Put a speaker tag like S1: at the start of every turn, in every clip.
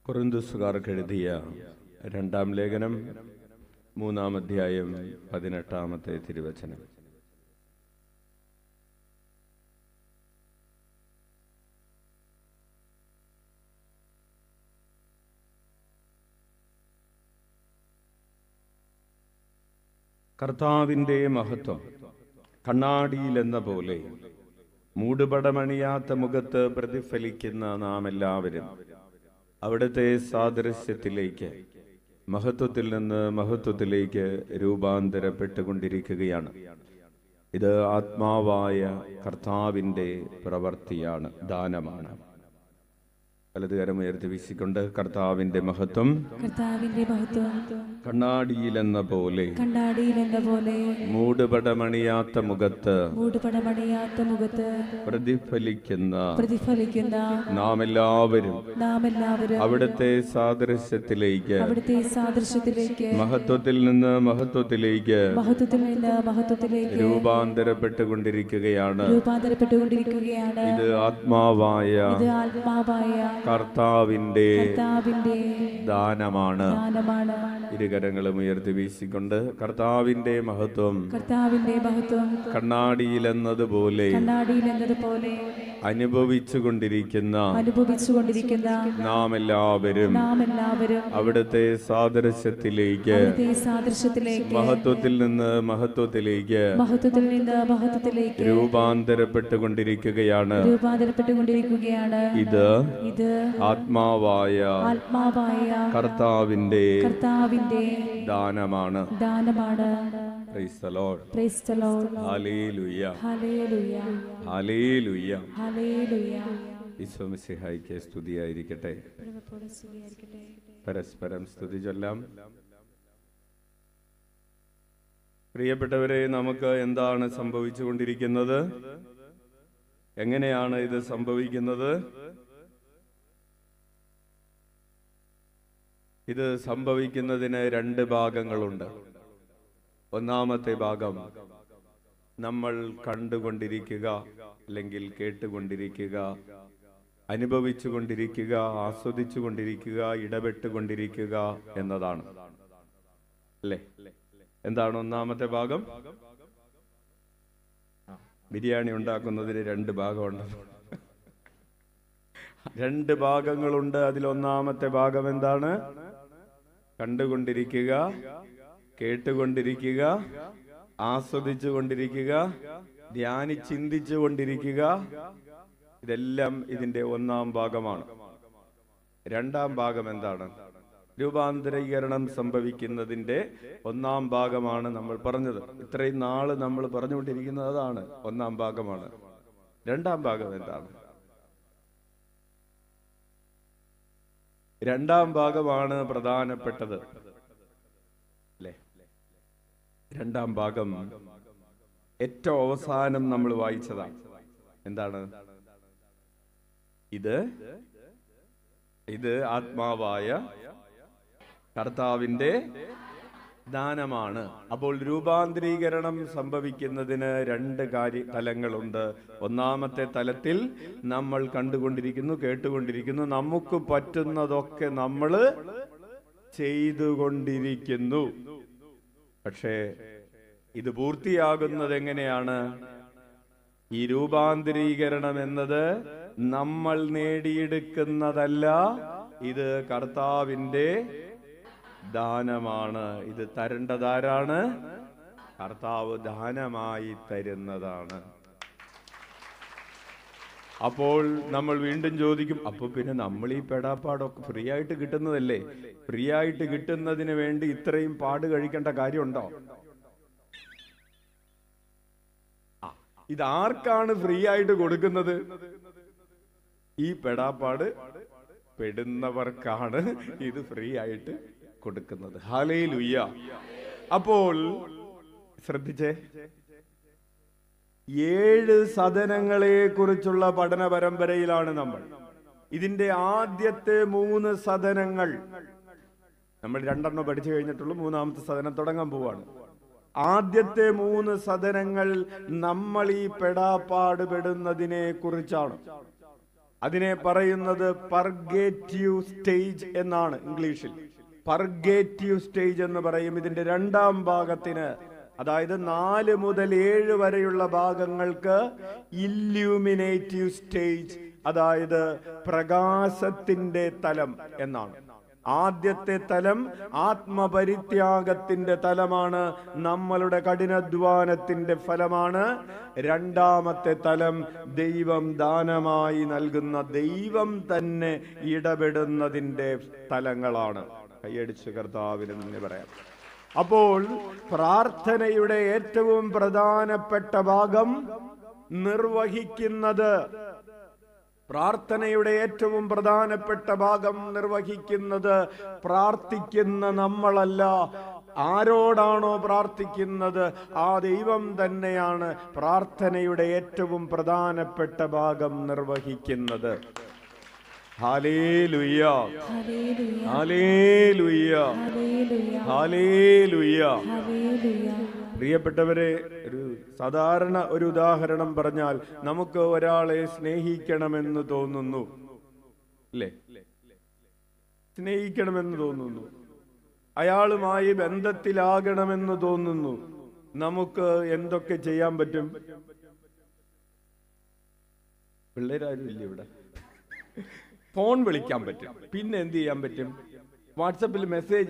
S1: കൊറിന്തുസുകാർക്ക് എഴുതിയ രണ്ടാം ലേഖനം മൂന്നാം അധ്യായം പതിനെട്ടാമത്തെ തിരുവചനം കർത്താവിൻ്റെ മഹത്വം കണ്ണാടിയിലെന്ന പോലെ മൂടുപടമണിയാത്ത മുഖത്ത് പ്രതിഫലിക്കുന്ന നാം എല്ലാവരും അവിടുത്തെ സാദൃശ്യത്തിലേക്ക് മഹത്വത്തിൽ നിന്ന് മഹത്വത്തിലേക്ക് രൂപാന്തരപ്പെട്ടുകൊണ്ടിരിക്കുകയാണ് ഇത് ആത്മാവായ കർത്താവിൻ്റെ പ്രവൃത്തിയാണ് ദാനമാണ് വലതുകരം ഉയർത്തി വീശിക്കൊണ്ട് കർത്താവിൻ്റെ മഹത്വം
S2: കർത്താവിന്റെ മഹത്വം
S1: കണ്ണാടിയിലെന്ന പോലെ
S2: കണ്ണാടിയിലെന്ന പോലെ
S1: മൂടുപടമണിയാത്ത മുഖത്ത്
S2: മൂടുപടമണിയാത്ത മുഖത്ത്
S1: പ്രതിഫലിക്കുന്ന
S2: പ്രതിഫലിക്കുന്ന
S1: നാം എല്ലാവരും
S2: നാം എല്ലാവരും
S1: അവിടുത്തെ സാദൃശ്യത്തിലേക്ക്
S2: അവിടുത്തെ സാദൃശ്യത്തിലേക്ക്
S1: മഹത്വത്തിൽ നിന്ന് മഹത്വത്തിലേക്ക്
S2: മഹത്വത്തിൽ നിന്ന് മഹത്വത്തിലേക്ക്
S1: രൂപാന്തരപ്പെട്ടുകൊണ്ടിരിക്കുകയാണ്
S2: രൂപാന്തരപ്പെട്ടുകൊണ്ടിരിക്കുകയാണ്
S1: ഇത് ആത്മാവായ
S2: ഇത് ആത്മാവായ
S1: കർത്താവിന്റെ
S2: കർത്താവിന്റെ
S1: ദാനമാണ്
S2: ദാനമാണ്
S1: ഇരുകരങ്ങളും ഉയർത്തി വീശിക്കൊണ്ട് കർത്താവിന്റെ മഹത്വം
S2: കർത്താവിന്റെ മഹത്വം
S1: കണ്ണാടിയിലെന്നതുപോലെ
S2: കണ്ണാടിയിലെന്നതുപോലെ
S1: അനുഭവിച്ചു കൊണ്ടിരിക്കുന്ന
S2: അനുഭവിച്ചുകൊണ്ടിരിക്കുന്ന
S1: നാം എല്ലാവരും
S2: നാം എല്ലാവരും
S1: അവിടുത്തെ സാദൃശ്യത്തിലേക്ക്
S2: അവിടുത്തെ സാദൃശ്യത്തിലേക്ക്
S1: മഹത്വത്തിൽ നിന്ന് മഹത്വത്തിലേക്ക്
S2: മഹത്വത്തിൽ നിന്ന് മഹത്വത്തിലേക്ക്
S1: രൂപാന്തരപ്പെട്ടുകൊണ്ടിരിക്കുകയാണ്
S2: രൂപാന്തരപ്പെട്ടുകൊണ്ടിരിക്കുകയാണ്
S1: ഇത്
S2: ഇത്
S1: ആത്മാവായ
S2: ആത്മാവായ
S1: കർത്താവിന്റെ
S2: കർത്താവിന്റെ
S1: ദാനമാണ്
S2: ദാനമാണ്
S1: Praise the Lord.
S2: Praise the Lord.
S1: Hallelujah.
S2: Hallelujah.
S1: Hallelujah.
S2: Hallelujah.
S1: ഈശോമിശിഹായിക്ക് സ്തുതിയായിരിക്കട്ടെ
S2: പ്രഭുപ്പോടെ സ്തുതിയായിരിക്കട്ടെ.
S1: പരസ്പരം സ്തുതി ചൊല്ലാം പ്രിയപ്പെട്ടവരെ നമുക്ക് എന്താണ് സംഭവിച്ചുകൊണ്ടിരിക്കുന്നത് എങ്ങനെയാണ് ഇത് സംഭവിക്കുന്നത് ഇത് സംഭവിക്കുന്നതിന് രണ്ട് ഭാഗങ്ങളുണ്ട് ഒന്നാമത്തെ ഭാഗം നമ്മൾ കണ്ടുകൊണ്ടിരിക്കുക അല്ലെങ്കിൽ കേട്ടുകൊണ്ടിരിക്കുക അനുഭവിച്ചു കൊണ്ടിരിക്കുക ആസ്വദിച്ചു കൊണ്ടിരിക്കുക ഇടപെട്ടുകൊണ്ടിരിക്കുക എന്നതാണ് അല്ലേ എന്താണ് ഒന്നാമത്തെ ഭാഗം ബിരിയാണി ഉണ്ടാക്കുന്നതിന് രണ്ട് ഭാഗമുണ്ട് രണ്ട് ഭാഗങ്ങളുണ്ട് അതിലൊന്നാമത്തെ ഭാഗം എന്താണ് കണ്ടുകൊണ്ടിരിക്കുക കേട്ടുകൊണ്ടിരിക്കുക ആസ്വദിച്ചു കൊണ്ടിരിക്കുക ധ്യാനി ചിന്തിച്ചു കൊണ്ടിരിക്കുക ഇതെല്ലാം ഇതിന്റെ ഒന്നാം ഭാഗമാണ് രണ്ടാം ഭാഗം എന്താണ് രൂപാന്തരീകരണം സംഭവിക്കുന്നതിന്റെ ഒന്നാം ഭാഗമാണ് നമ്മൾ പറഞ്ഞത് ഇത്രയും നാള് നമ്മൾ പറഞ്ഞുകൊണ്ടിരിക്കുന്നത് അതാണ് ഒന്നാം ഭാഗമാണ് രണ്ടാം ഭാഗം എന്താണ് രണ്ടാം ഭാഗമാണ് പ്രധാനപ്പെട്ടത് അല്ലേ രണ്ടാം ഭാഗം ഏറ്റവും അവസാനം നമ്മൾ വായിച്ചതാണ് എന്താണ് ഇത് ഇത് ആത്മാവായ കർത്താവിന്റെ ദാനമാണ് അപ്പോൾ രൂപാന്തരീകരണം സംഭവിക്കുന്നതിന് രണ്ട് കാര്യ തലങ്ങളുണ്ട് ഒന്നാമത്തെ തലത്തിൽ നമ്മൾ കണ്ടുകൊണ്ടിരിക്കുന്നു കേട്ടുകൊണ്ടിരിക്കുന്നു നമുക്ക് പറ്റുന്നതൊക്കെ നമ്മൾ ചെയ്തുകൊണ്ടിരിക്കുന്നു പക്ഷേ ഇത് പൂർത്തിയാകുന്നത് എങ്ങനെയാണ് ഈ രൂപാന്തരീകരണം എന്നത് നമ്മൾ നേടിയെടുക്കുന്നതല്ല ഇത് കർത്താവിന്റെ ദാനമാണ് ഇത് തരേണ്ടതാരാണ് കർത്താവ് ദാനമായി തരുന്നതാണ് അപ്പോൾ നമ്മൾ വീണ്ടും ചോദിക്കും അപ്പൊ പിന്നെ നമ്മൾ ഈ പെടാപ്പാടൊക്കെ ഫ്രീ ആയിട്ട് കിട്ടുന്നതല്ലേ ഫ്രീ ആയിട്ട് കിട്ടുന്നതിന് വേണ്ടി ഇത്രയും പാട് കഴിക്കേണ്ട കാര്യമുണ്ടോ ആ, ഇതാർക്കാണ് ഫ്രീ ആയിട്ട് കൊടുക്കുന്നത് ഈ പെടാപ്പാട് പെടുന്നവർക്കാണ് ഇത് ഫ്രീ ആയിട്ട് കൊടുക്കുന്നത് ഹാലേ ലുയ്യ അപ്പോൾ ശ്രദ്ധിച്ചേ ഏഴ് സദനങ്ങളെ കുറിച്ചുള്ള പഠന പരമ്പരയിലാണ് നമ്മൾ ഇതിന്റെ ആദ്യത്തെ മൂന്ന് സദനങ്ങൾ നമ്മൾ രണ്ടെണ്ണം പഠിച്ചു കഴിഞ്ഞിട്ടുള്ളൂ മൂന്നാമത്തെ സദനം തുടങ്ങാൻ പോവാണ് ആദ്യത്തെ മൂന്ന് സദനങ്ങൾ നമ്മൾ ഈ പെടാപ്പാട് പെടുന്നതിനെ കുറിച്ചാണ് അതിനെ പറയുന്നത് പർഗേറ്റീവ് സ്റ്റേജ് എന്നാണ് ഇംഗ്ലീഷിൽ പർഗേറ്റീവ് സ്റ്റേജ് എന്ന് പറയും ഇതിന്റെ രണ്ടാം ഭാഗത്തിന് അതായത് നാല് മുതൽ ഏഴ് വരെയുള്ള ഭാഗങ്ങൾക്ക് ഇല്യൂമിനേറ്റീവ് സ്റ്റേജ് അതായത് പ്രകാശത്തിന്റെ തലം എന്നാണ് ആദ്യത്തെ തലം ആത്മപരിത്യാഗത്തിന്റെ തലമാണ് നമ്മളുടെ കഠിനാധ്വാനത്തിന്റെ ഫലമാണ് രണ്ടാമത്തെ തലം ദൈവം ദാനമായി നൽകുന്ന ദൈവം തന്നെ ഇടപെടുന്നതിന്റെ തലങ്ങളാണ് കൈയടിച്ച് കർത്താവിന് നന്ദി പറയാം അപ്പോൾ പ്രാർത്ഥനയുടെ ഏറ്റവും പ്രധാനപ്പെട്ട ഭാഗം നിർവഹിക്കുന്നത് പ്രാർത്ഥനയുടെ ഏറ്റവും പ്രധാനപ്പെട്ട ഭാഗം നിർവഹിക്കുന്നത് പ്രാർത്ഥിക്കുന്ന നമ്മളല്ല ആരോടാണോ പ്രാർത്ഥിക്കുന്നത് ആ ദൈവം തന്നെയാണ് പ്രാർത്ഥനയുടെ ഏറ്റവും പ്രധാനപ്പെട്ട ഭാഗം നിർവഹിക്കുന്നത് hallelujah
S2: hallelujah
S1: hallelujah
S2: hallelujah
S1: hallelujah
S2: hallelujah
S1: പ്രിയപ്പെട്ടവരെ ഒരു സാധാരണ ഒരു ഉദാഹരണം പറഞ്ഞാൽ നമുക്ക് ഒരാളെ സ്നേഹിക്കണമെന്ന് തോന്നുന്നു അല്ലേ സ്നേഹിക്കണമെന്ന് തോന്നുന്നു അയാളുമായി ബന്ധത്തിലാകണമെന്ന് തോന്നുന്നു നമുക്ക് എന്തൊക്കെ ചെയ്യാൻ പറ്റും പിള്ളേരാരും ഇല്ല ഇവിടെ ഫോൺ വിളിക്കാൻ പറ്റും പിന്നെ എന്ത് ചെയ്യാൻ പറ്റും വാട്സപ്പിൽ മെസ്സേജ്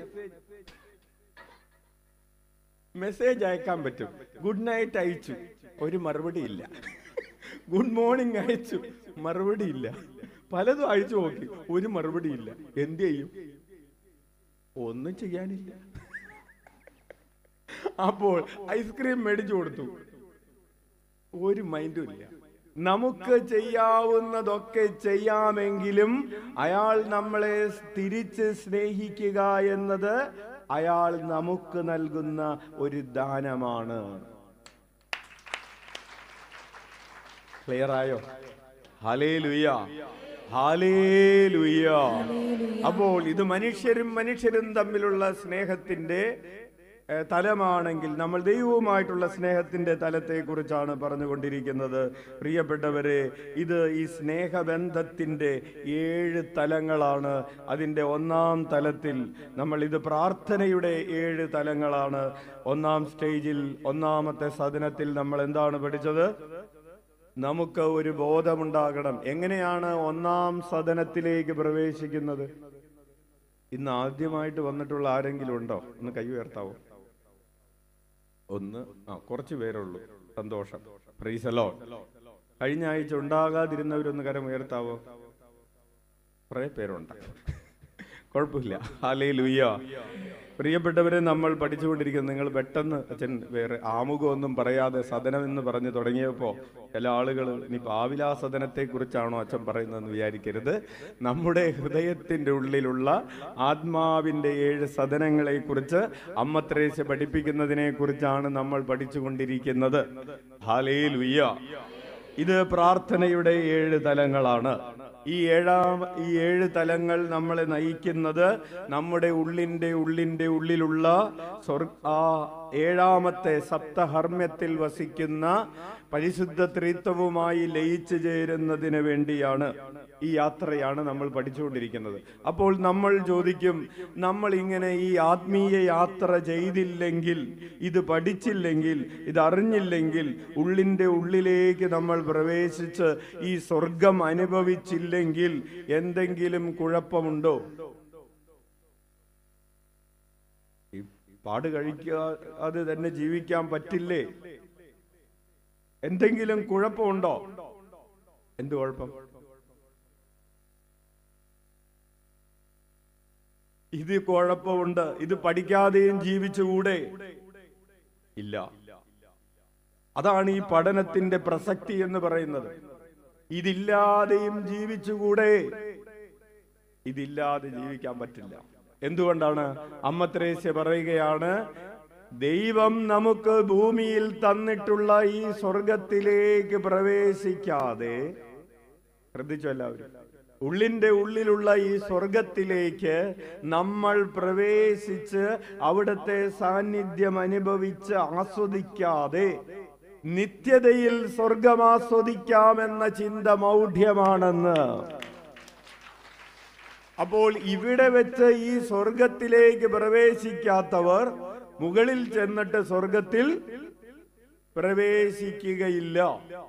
S1: മെസ്സേജ് അയക്കാൻ പറ്റും ഗുഡ് നൈറ്റ് അയച്ചു ഒരു മറുപടി ഇല്ല ഗുഡ് മോർണിംഗ് അയച്ചു മറുപടി ഇല്ല പലതും അയച്ചു നോക്കി ഒരു മറുപടി ഇല്ല എന്ത് ചെയ്യും ഒന്നും ചെയ്യാനില്ല അപ്പോൾ ഐസ്ക്രീം മേടിച്ചു കൊടുത്തു ഒരു മൈൻഡും ഇല്ല നമുക്ക് ചെയ്യാവുന്നതൊക്കെ ചെയ്യാമെങ്കിലും അയാൾ നമ്മളെ തിരിച്ച് സ്നേഹിക്കുക എന്നത് അയാൾ നമുക്ക് നൽകുന്ന ഒരു ദാനമാണ് ക്ലിയർ ആയോ ഹലേ ലുയ്യ ഹാലേ ലുയ്യ അപ്പോൾ ഇത് മനുഷ്യരും മനുഷ്യരും തമ്മിലുള്ള സ്നേഹത്തിന്റെ ഏഹ്, തലമാണെങ്കിൽ നമ്മൾ ദൈവവുമായിട്ടുള്ള സ്നേഹത്തിന്റെ തലത്തെ കുറിച്ചാണ് പറഞ്ഞുകൊണ്ടിരിക്കുന്നത് പ്രിയപ്പെട്ടവരെ ഇത് ഈ സ്നേഹബന്ധത്തിന്റെ ഏഴ് തലങ്ങളാണ് അതിന്റെ ഒന്നാം തലത്തിൽ നമ്മൾ ഇത് പ്രാർത്ഥനയുടെ ഏഴ് തലങ്ങളാണ് ഒന്നാം സ്റ്റേജിൽ ഒന്നാമത്തെ സദനത്തിൽ നമ്മൾ എന്താണ് പഠിച്ചത് നമുക്ക് ഒരു ബോധമുണ്ടാകണം എങ്ങനെയാണ് ഒന്നാം സദനത്തിലേക്ക് പ്രവേശിക്കുന്നത് ഇന്ന് ആദ്യമായിട്ട് വന്നിട്ടുള്ള ആരെങ്കിലും ഉണ്ടോ ഒന്ന് കൈ ഉയർത്താവോ ഒന്ന് ആ കുറച്ച് പേരുള്ളൂ സന്തോഷം പ്രീസലോ കഴിഞ്ഞ ആഴ്ച ഉണ്ടാകാതിരുന്നവരൊന്ന് കരം ഉയർത്താവോ കുറെ പേരുണ്ട് കുഴപ്പമില്ല ഹാലേ ലുയ്യ പ്രിയപ്പെട്ടവരെ നമ്മൾ പഠിച്ചുകൊണ്ടിരിക്കുന്നത് നിങ്ങൾ പെട്ടെന്ന് അച്ഛൻ വേറെ ആമുഖമൊന്നും പറയാതെ സദനം എന്ന് പറഞ്ഞു തുടങ്ങിയപ്പോൾ ചില ആളുകൾ ഇനി പാവിലാ സദനത്തെ കുറിച്ചാണോ അച്ഛൻ പറയുന്നതെന്ന് വിചാരിക്കരുത് നമ്മുടെ ഹൃദയത്തിന്റെ ഉള്ളിലുള്ള ആത്മാവിന്റെ ഏഴ് സദനങ്ങളെ കുറിച്ച് അമ്മത്രേശ പഠിപ്പിക്കുന്നതിനെ കുറിച്ചാണ് നമ്മൾ പഠിച്ചുകൊണ്ടിരിക്കുന്നത് ഹാലേ ലുയ്യ ഇത് പ്രാർത്ഥനയുടെ ഏഴ് തലങ്ങളാണ് ഈ ഏഴാം ഈ ഏഴ് തലങ്ങൾ നമ്മളെ നയിക്കുന്നത് നമ്മുടെ ഉള്ളിന്റെ ഉള്ളിന്റെ ഉള്ളിലുള്ള സ്വർഗ ആ ഏഴാമത്തെ സപ്തഹർമ്മ്യത്തിൽ വസിക്കുന്ന പരിശുദ്ധ ത്രിത്വവുമായി ലയിച്ചു ചേരുന്നതിന് വേണ്ടിയാണ് ഈ യാത്രയാണ് നമ്മൾ പഠിച്ചുകൊണ്ടിരിക്കുന്നത് അപ്പോൾ നമ്മൾ ചോദിക്കും നമ്മൾ ഇങ്ങനെ ഈ ആത്മീയ യാത്ര ചെയ്തില്ലെങ്കിൽ ഇത് പഠിച്ചില്ലെങ്കിൽ ഇത് അറിഞ്ഞില്ലെങ്കിൽ ഉള്ളിന്റെ ഉള്ളിലേക്ക് നമ്മൾ പ്രവേശിച്ച് ഈ സ്വർഗം അനുഭവിച്ചില്ലെങ്കിൽ എന്തെങ്കിലും കുഴപ്പമുണ്ടോ ഈ പാട് കഴിക്കാതെ തന്നെ ജീവിക്കാൻ പറ്റില്ലേ എന്തെങ്കിലും കുഴപ്പമുണ്ടോ എന്ത് കുഴപ്പം ഇത് കുഴപ്പമുണ്ട് ഇത് പഠിക്കാതെയും ജീവിച്ചുകൂടെ ഇല്ല അതാണ് ഈ പഠനത്തിന്റെ പ്രസക്തി എന്ന് പറയുന്നത് ഇതില്ലാതെയും ജീവിച്ചുകൂടെ ഇതില്ലാതെ ജീവിക്കാൻ പറ്റില്ല എന്തുകൊണ്ടാണ് അമ്മ ത്രേസ്യ പറയുകയാണ് ദൈവം നമുക്ക് ഭൂമിയിൽ തന്നിട്ടുള്ള ഈ സ്വർഗത്തിലേക്ക് പ്രവേശിക്കാതെ ശ്രദ്ധിച്ചു എല്ലാവരും ഉള്ളിന്റെ ഉള്ളിലുള്ള ഈ സ്വർഗത്തിലേക്ക് നമ്മൾ പ്രവേശിച്ച് അവിടുത്തെ സാന്നിധ്യം അനുഭവിച്ച് ആസ്വദിക്കാതെ നിത്യതയിൽ സ്വർഗമാസ്വദിക്കാമെന്ന ചിന്ത മൗഢ്യമാണെന്ന് അപ്പോൾ ഇവിടെ വെച്ച് ഈ സ്വർഗത്തിലേക്ക് പ്രവേശിക്കാത്തവർ മുകളിൽ ചെന്നിട്ട് സ്വർഗത്തിൽ പ്രവേശിക്കുകയില്ല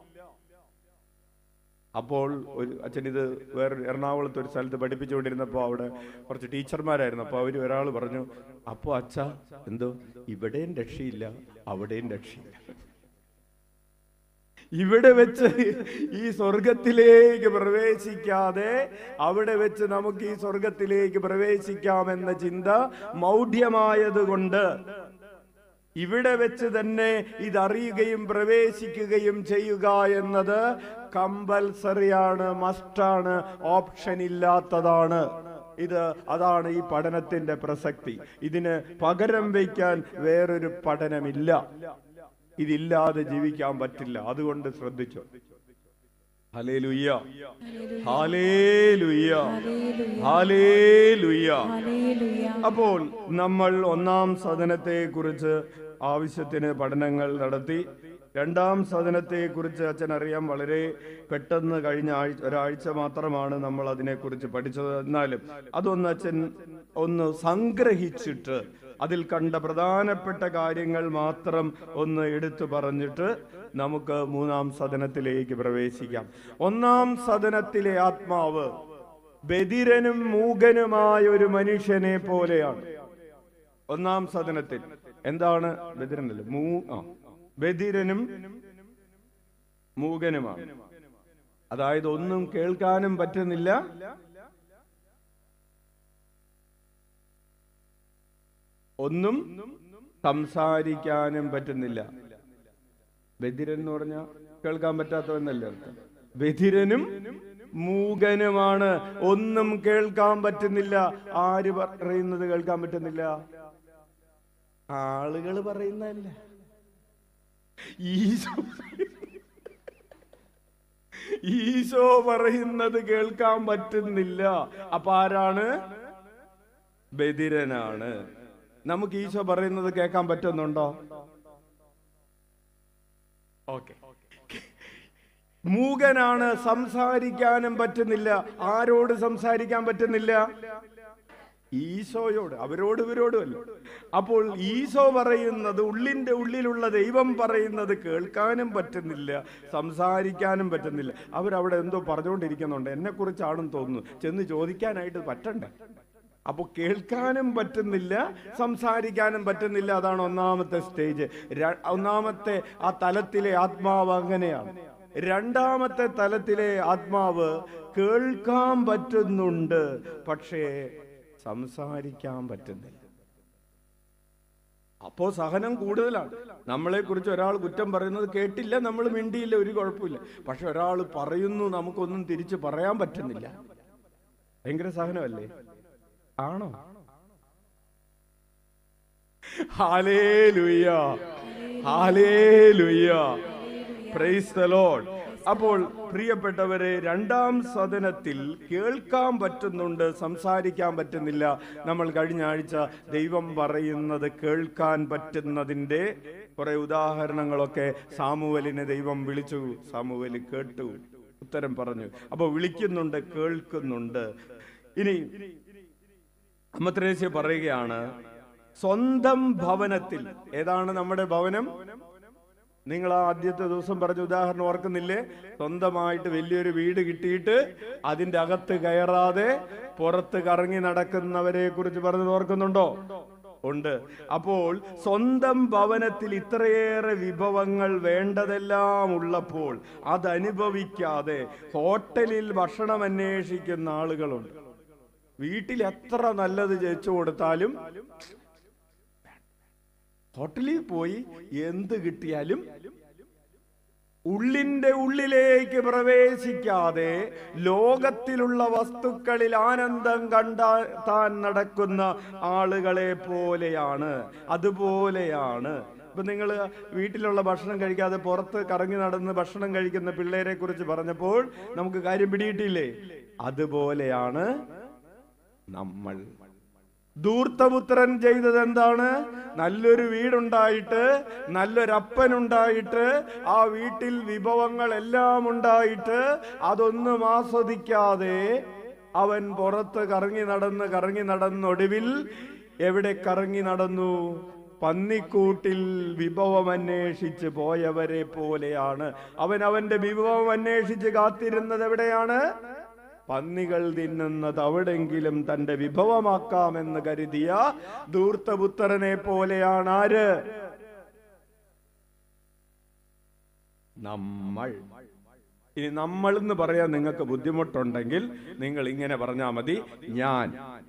S1: അപ്പോൾ ഒരു അച്ഛൻ ഇത് വേറെ എറണാകുളത്ത് ഒരു സ്ഥലത്ത് പഠിപ്പിച്ചുകൊണ്ടിരുന്നപ്പോൾ അവിടെ കുറച്ച് ടീച്ചർമാരായിരുന്നു അപ്പോൾ അവർ ഒരാൾ പറഞ്ഞു അപ്പോൾ അച്ഛ എന്തോ ഇവിടെയും രക്ഷയില്ല അവിടെയും രക്ഷയില്ല ഇവിടെ വെച്ച് ഈ സ്വർഗത്തിലേക്ക് പ്രവേശിക്കാതെ അവിടെ വെച്ച് നമുക്ക് ഈ സ്വർഗത്തിലേക്ക് പ്രവേശിക്കാമെന്ന ചിന്ത മൗഢ്യമായതുകൊണ്ട് ഇവിടെ വെച്ച് തന്നെ ഇതറിയുകയും പ്രവേശിക്കുകയും ചെയ്യുക എന്നത് കമ്പൽസറിയാണ് മസ്റ്റാണ് ഓപ്ഷൻ ഇല്ലാത്തതാണ് ഇത് അതാണ് ഈ പഠനത്തിന്റെ പ്രസക്തി ഇതിന് പകരം വയ്ക്കാൻ വേറൊരു പഠനമില്ല ഇതില്ലാതെ ജീവിക്കാൻ പറ്റില്ല അതുകൊണ്ട് ശ്രദ്ധിച്ചു ഹലേലുയ്യ ഹാലേലുയ്യ ഹാലേലുയ്യ
S2: ഹല്ലേലൂയ
S1: അപ്പോൾ നമ്മൾ ഒന്നാം സദനത്തെ കുറിച്ച് ആവശ്യത്തിന് പഠനങ്ങൾ നടത്തി രണ്ടാം സദനത്തെ കുറിച്ച് അച്ഛൻ അറിയാം വളരെ പെട്ടെന്ന് കഴിഞ്ഞ ആഴ്ച ഒരാഴ്ച മാത്രമാണ് നമ്മൾ അതിനെക്കുറിച്ച് പഠിച്ചത് എന്നാലും അതൊന്ന് അച്ഛൻ ഒന്ന് സംഗ്രഹിച്ചിട്ട് അതിൽ കണ്ട പ്രധാനപ്പെട്ട കാര്യങ്ങൾ മാത്രം ഒന്ന് എടുത്തു പറഞ്ഞിട്ട് നമുക്ക് മൂന്നാം സദനത്തിലേക്ക് പ്രവേശിക്കാം ഒന്നാം സദനത്തിലെ ആത്മാവ് ബദിരനും മൂകനുമായ ഒരു മനുഷ്യനെ പോലെയാണ് ഒന്നാം സദനത്തിൽ എന്താണ് ബദിരനല്ല മൂ ആ ബദിരനും മൂകനുമാണ് അതായത് ഒന്നും കേൾക്കാനും പറ്റുന്നില്ല ഒന്നും സംസാരിക്കാനും പറ്റുന്നില്ല ബദിരൻ എന്ന് പറഞ്ഞാൽ കേൾക്കാൻ പറ്റാത്തവെന്നല്ലേ അർത്ഥം ബധിരനും മൂകനുമാണ് ഒന്നും കേൾക്കാൻ പറ്റുന്നില്ല ആര് പറയുന്നത് കേൾക്കാൻ പറ്റുന്നില്ല ആളുകൾ പറയുന്നതല്ല ഈശോ ഈശോ പറയുന്നത് കേൾക്കാൻ പറ്റുന്നില്ല അപ്പൊ ആരാണ് ബദിരനാണ് നമുക്ക് ഈശോ പറയുന്നത് കേൾക്കാൻ പറ്റുന്നുണ്ടോ ഓക്കെ മൂകനാണ് സംസാരിക്കാനും പറ്റുന്നില്ല ആരോട് സംസാരിക്കാൻ പറ്റുന്നില്ല ഈശോയോട് അവരോട് ഇവരോടും അല്ല അപ്പോൾ ഈശോ പറയുന്നത് ഉള്ളിന്റെ ഉള്ളിലുള്ള ദൈവം പറയുന്നത് കേൾക്കാനും പറ്റുന്നില്ല സംസാരിക്കാനും പറ്റുന്നില്ല അവരവിടെ എന്തോ പറഞ്ഞുകൊണ്ടിരിക്കുന്നുണ്ട് എന്നെ കുറിച്ചാണെന്ന് തോന്നുന്നു ചെന്ന് ചോദിക്കാനായിട്ട് പറ്റണ്ടേ അപ്പൊ കേൾക്കാനും പറ്റുന്നില്ല സംസാരിക്കാനും പറ്റുന്നില്ല അതാണ് ഒന്നാമത്തെ സ്റ്റേജ് ര- ഒന്നാമത്തെ ആ തലത്തിലെ ആത്മാവ് അങ്ങനെയാണ് രണ്ടാമത്തെ തലത്തിലെ ആത്മാവ് കേൾക്കാൻ പറ്റുന്നുണ്ട് പക്ഷേ സംസാരിക്കാൻ പറ്റുന്നില്ല അപ്പോ സഹനം കൂടുതലാണ് നമ്മളെ കുറിച്ച് ഒരാൾ കുറ്റം പറയുന്നത് കേട്ടില്ല നമ്മൾ മിണ്ടിയില്ല ഒരു കുഴപ്പമില്ല പക്ഷെ ഒരാൾ പറയുന്നു നമുക്കൊന്നും തിരിച്ചു പറയാൻ പറ്റുന്നില്ല ഭയങ്കര സഹനമല്ലേ ആണോ hallelujah hallelujah praise the lord അപ്പോൾ പ്രിയപ്പെട്ടവരെ രണ്ടാം സദനത്തിൽ കേൾക്കാൻ പറ്റുന്നുണ്ട് സംസാരിക്കാൻ പറ്റുന്നില്ല നമ്മൾ കഴിഞ്ഞ ആഴ്ച ദൈവം പറയുന്നത് കേൾക്കാൻ പറ്റുന്നതിന്റെ കുറെ ഉദാഹരണങ്ങളൊക്കെ സാമുവലിനെ ദൈവം വിളിച്ചു സാമുവല് കേട്ടു ഉത്തരം പറഞ്ഞു അപ്പൊ വിളിക്കുന്നുണ്ട് കേൾക്കുന്നുണ്ട് ഇനി അമ്മത്രേസ്യ പറയുകയാണ് സ്വന്തം ഭവനത്തിൽ ഏതാണ് നമ്മുടെ ഭവനം നിങ്ങൾ ആ ആദ്യത്തെ ദിവസം പറഞ്ഞ ഉദാഹരണം ഓർക്കുന്നില്ലേ സ്വന്തമായിട്ട് വലിയൊരു വീട് കിട്ടിയിട്ട് അതിന്റെ അകത്ത് കയറാതെ പുറത്ത് കറങ്ങി നടക്കുന്നവരെ കുറിച്ച് പറഞ്ഞത് ഓർക്കുന്നുണ്ടോ ഉണ്ട് അപ്പോൾ സ്വന്തം ഭവനത്തിൽ ഇത്രയേറെ വിഭവങ്ങൾ വേണ്ടതെല്ലാം ഉള്ളപ്പോൾ അതനുഭവിക്കാതെ ഹോട്ടലിൽ ഭക്ഷണം അന്വേഷിക്കുന്ന ആളുകളുണ്ട് വീട്ടിൽ എത്ര നല്ലത് ജയിച്ചു കൊടുത്താലും ഹോട്ടലിൽ പോയി എന്ത് കിട്ടിയാലും ഉള്ളിന്റെ ഉള്ളിലേക്ക് പ്രവേശിക്കാതെ ലോകത്തിലുള്ള വസ്തുക്കളിൽ ആനന്ദം കണ്ടെത്താൻ നടക്കുന്ന ആളുകളെ പോലെയാണ് അതുപോലെയാണ് ഇപ്പൊ നിങ്ങൾ വീട്ടിലുള്ള ഭക്ഷണം കഴിക്കാതെ പുറത്ത് കറങ്ങി നടന്ന് ഭക്ഷണം കഴിക്കുന്ന പിള്ളേരെ കുറിച്ച് പറഞ്ഞപ്പോൾ നമുക്ക് കാര്യം പിടിയിട്ടില്ലേ അതുപോലെയാണ് നമ്മൾ ധൂർത്തപുത്രൻ ചെയ്തത് എന്താണ് നല്ലൊരു വീടുണ്ടായിട്ട് നല്ലൊരപ്പനുണ്ടായിട്ട് ആ വീട്ടിൽ വിഭവങ്ങൾ എല്ലാം ഉണ്ടായിട്ട് അതൊന്നും ആസ്വദിക്കാതെ അവൻ പുറത്ത് കറങ്ങി നടന്ന് കറങ്ങി നടന്നൊടുവിൽ എവിടെ കറങ്ങി നടന്നു പന്നിക്കൂട്ടിൽ വിഭവം അന്വേഷിച്ച് പോയവരെ പോലെയാണ് അവൻ അവന്റെ വിഭവം അന്വേഷിച്ച് കാത്തിരുന്നത് എവിടെയാണ് പന്നികൾ തിന്നുന്നത് അവിടെങ്കിലും തന്റെ വിഭവമാക്കാമെന്ന് കരുതിയ ധൂർത്തപുത്രനെ പോലെയാണ് ആര് നമ്മൾ ഇനി നമ്മൾ എന്ന് പറയാൻ നിങ്ങൾക്ക് ബുദ്ധിമുട്ടുണ്ടെങ്കിൽ നിങ്ങൾ ഇങ്ങനെ പറഞ്ഞാൽ മതി ഞാൻ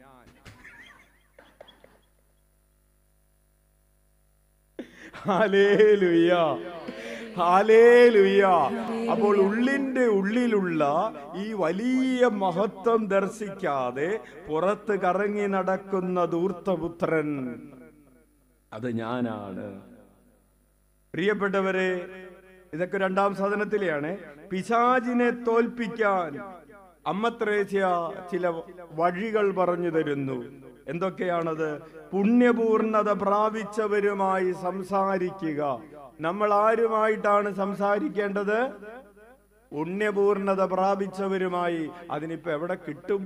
S1: ഹാലേലുയ്യ ഹാലേലുയ്യ അപ്പോൾ ഉള്ളിന്റെ ഉള്ളിലുള്ള ഈ വലിയ മഹത്വം ദർശിക്കാതെ പുറത്ത് കറങ്ങി നടക്കുന്ന ധൂർത്തപുത്രൻ അത് ഞാനാണ് പ്രിയപ്പെട്ടവരെ ഇതൊക്കെ രണ്ടാം സാധനത്തിലെയാണ് പിശാചിനെ തോൽപ്പിക്കാൻ അമ്മ ത്രേസ്യ ചില വഴികൾ പറഞ്ഞു തരുന്നു എന്തൊക്കെയാണത് പുണ്യപൂർണത പ്രാപിച്ചവരുമായി സംസാരിക്കുക നമ്മൾ ആരുമായിട്ടാണ് സംസാരിക്കേണ്ടത് പുണ്യപൂർണത പ്രാപിച്ചവരുമായി അതിനിപ്പോ എവിടെ കിട്ടും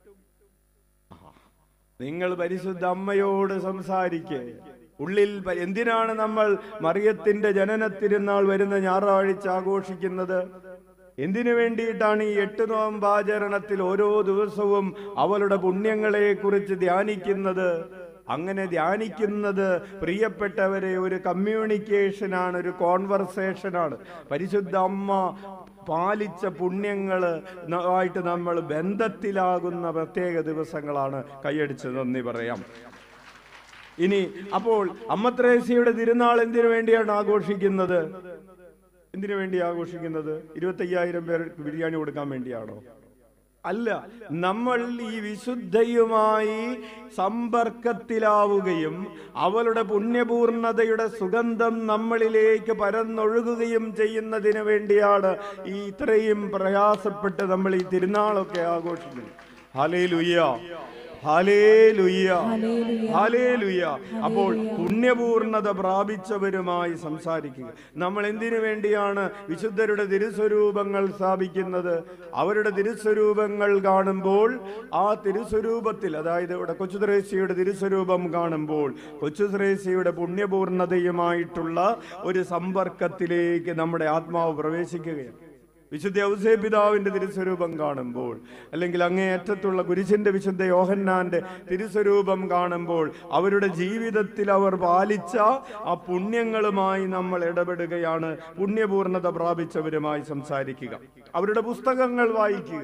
S1: നിങ്ങൾ പരിശുദ്ധ അമ്മയോട് സംസാരിക്കേ ഉള്ളിൽ പ- എന്തിനാണ് നമ്മൾ മറിയത്തിന്റെ ജനന തിരുനാൾ വരുന്ന ഞായറാഴ്ച ആഘോഷിക്കുന്നത് എന്തിനു വേണ്ടിയിട്ടാണ് ഈ എട്ട് നോമ്പാചരണത്തിൽ ഓരോ ദിവസവും അവളുടെ പുണ്യങ്ങളെ കുറിച്ച് ധ്യാനിക്കുന്നത് അങ്ങനെ ധ്യാനിക്കുന്നത് പ്രിയപ്പെട്ടവരെ ഒരു കമ്മ്യൂണിക്കേഷനാണ് ഒരു കോൺവെർസേഷനാണ് പരിശുദ്ധ അമ്മ പാലിച്ച പുണ്യങ്ങള് ന- ആയിട്ട് നമ്മൾ ബന്ധത്തിലാകുന്ന പ്രത്യേക ദിവസങ്ങളാണ് കൈയടിച്ച് നന്ദി പറയാം ഇനി അപ്പോൾ അമ്മത്രേസ്യയുടെ തിരുനാൾ എന്തിനു വേണ്ടിയാണ് ആഘോഷിക്കുന്നത് എന്തിനു വേണ്ടി ആഘോഷിക്കുന്നത് ഇരുപത്തയ്യായിരം പേർക്ക് ബിരിയാണി കൊടുക്കാൻ വേണ്ടിയാണോ അല്ല നമ്മൾ ഈ വിശുദ്ധയുമായി സമ്പർക്കത്തിലാവുകയും അവളുടെ പുണ്യപൂർണതയുടെ സുഗന്ധം നമ്മളിലേക്ക് പരന്നൊഴുകുകയും ചെയ്യുന്നതിന് വേണ്ടിയാണ് ഈ ഇത്രയും പ്രയാസപ്പെട്ട് നമ്മൾ ഈ തിരുനാളൊക്കെ ആഘോഷിക്കുന്നത് ഹലേ ലുയ്യ ഹലേ ലുയ്യ
S2: ഹല്ലേലൂയ.
S1: ഹാലേലുയ അപ്പോൾ പുണ്യപൂർണത പ്രാപിച്ചവരുമായി സംസാരിക്കുക നമ്മൾ എന്തിനു വേണ്ടിയാണ് വിശുദ്ധരുടെ തിരുസ്വരൂപങ്ങൾ സ്ഥാപിക്കുന്നത് അവരുടെ തിരുസ്വരൂപങ്ങൾ കാണുമ്പോൾ ആ തിരുസ്വരൂപത്തിൽ അതായത് ഇവിടെ കൊച്ചുത്രേസ്യയുടെ തിരുസ്വരൂപം കാണുമ്പോൾ കൊച്ചുത്രേസ്യയുടെ പുണ്യപൂർണതയുമായിട്ടുള്ള ഒരു സമ്പർക്കത്തിലേക്ക് നമ്മുടെ ആത്മാവ് പ്രവേശിക്കുകയാണ് വിശുദ്ധ ഔസേ പിതാവിന്റെ തിരുസ്വരൂപം കാണുമ്പോൾ അല്ലെങ്കിൽ അങ്ങേയറ്റത്തുള്ള കുരിശിന്റെ വിശുദ്ധ യോഹന്നാന്റെ തിരുസ്വരൂപം കാണുമ്പോൾ അവരുടെ ജീവിതത്തിൽ അവർ പാലിച്ച ആ പുണ്യങ്ങളുമായി നമ്മൾ ഇടപെടുകയാണ് പുണ്യപൂർണത പ്രാപിച്ചവരുമായി സംസാരിക്കുക അവരുടെ പുസ്തകങ്ങൾ വായിക്കുക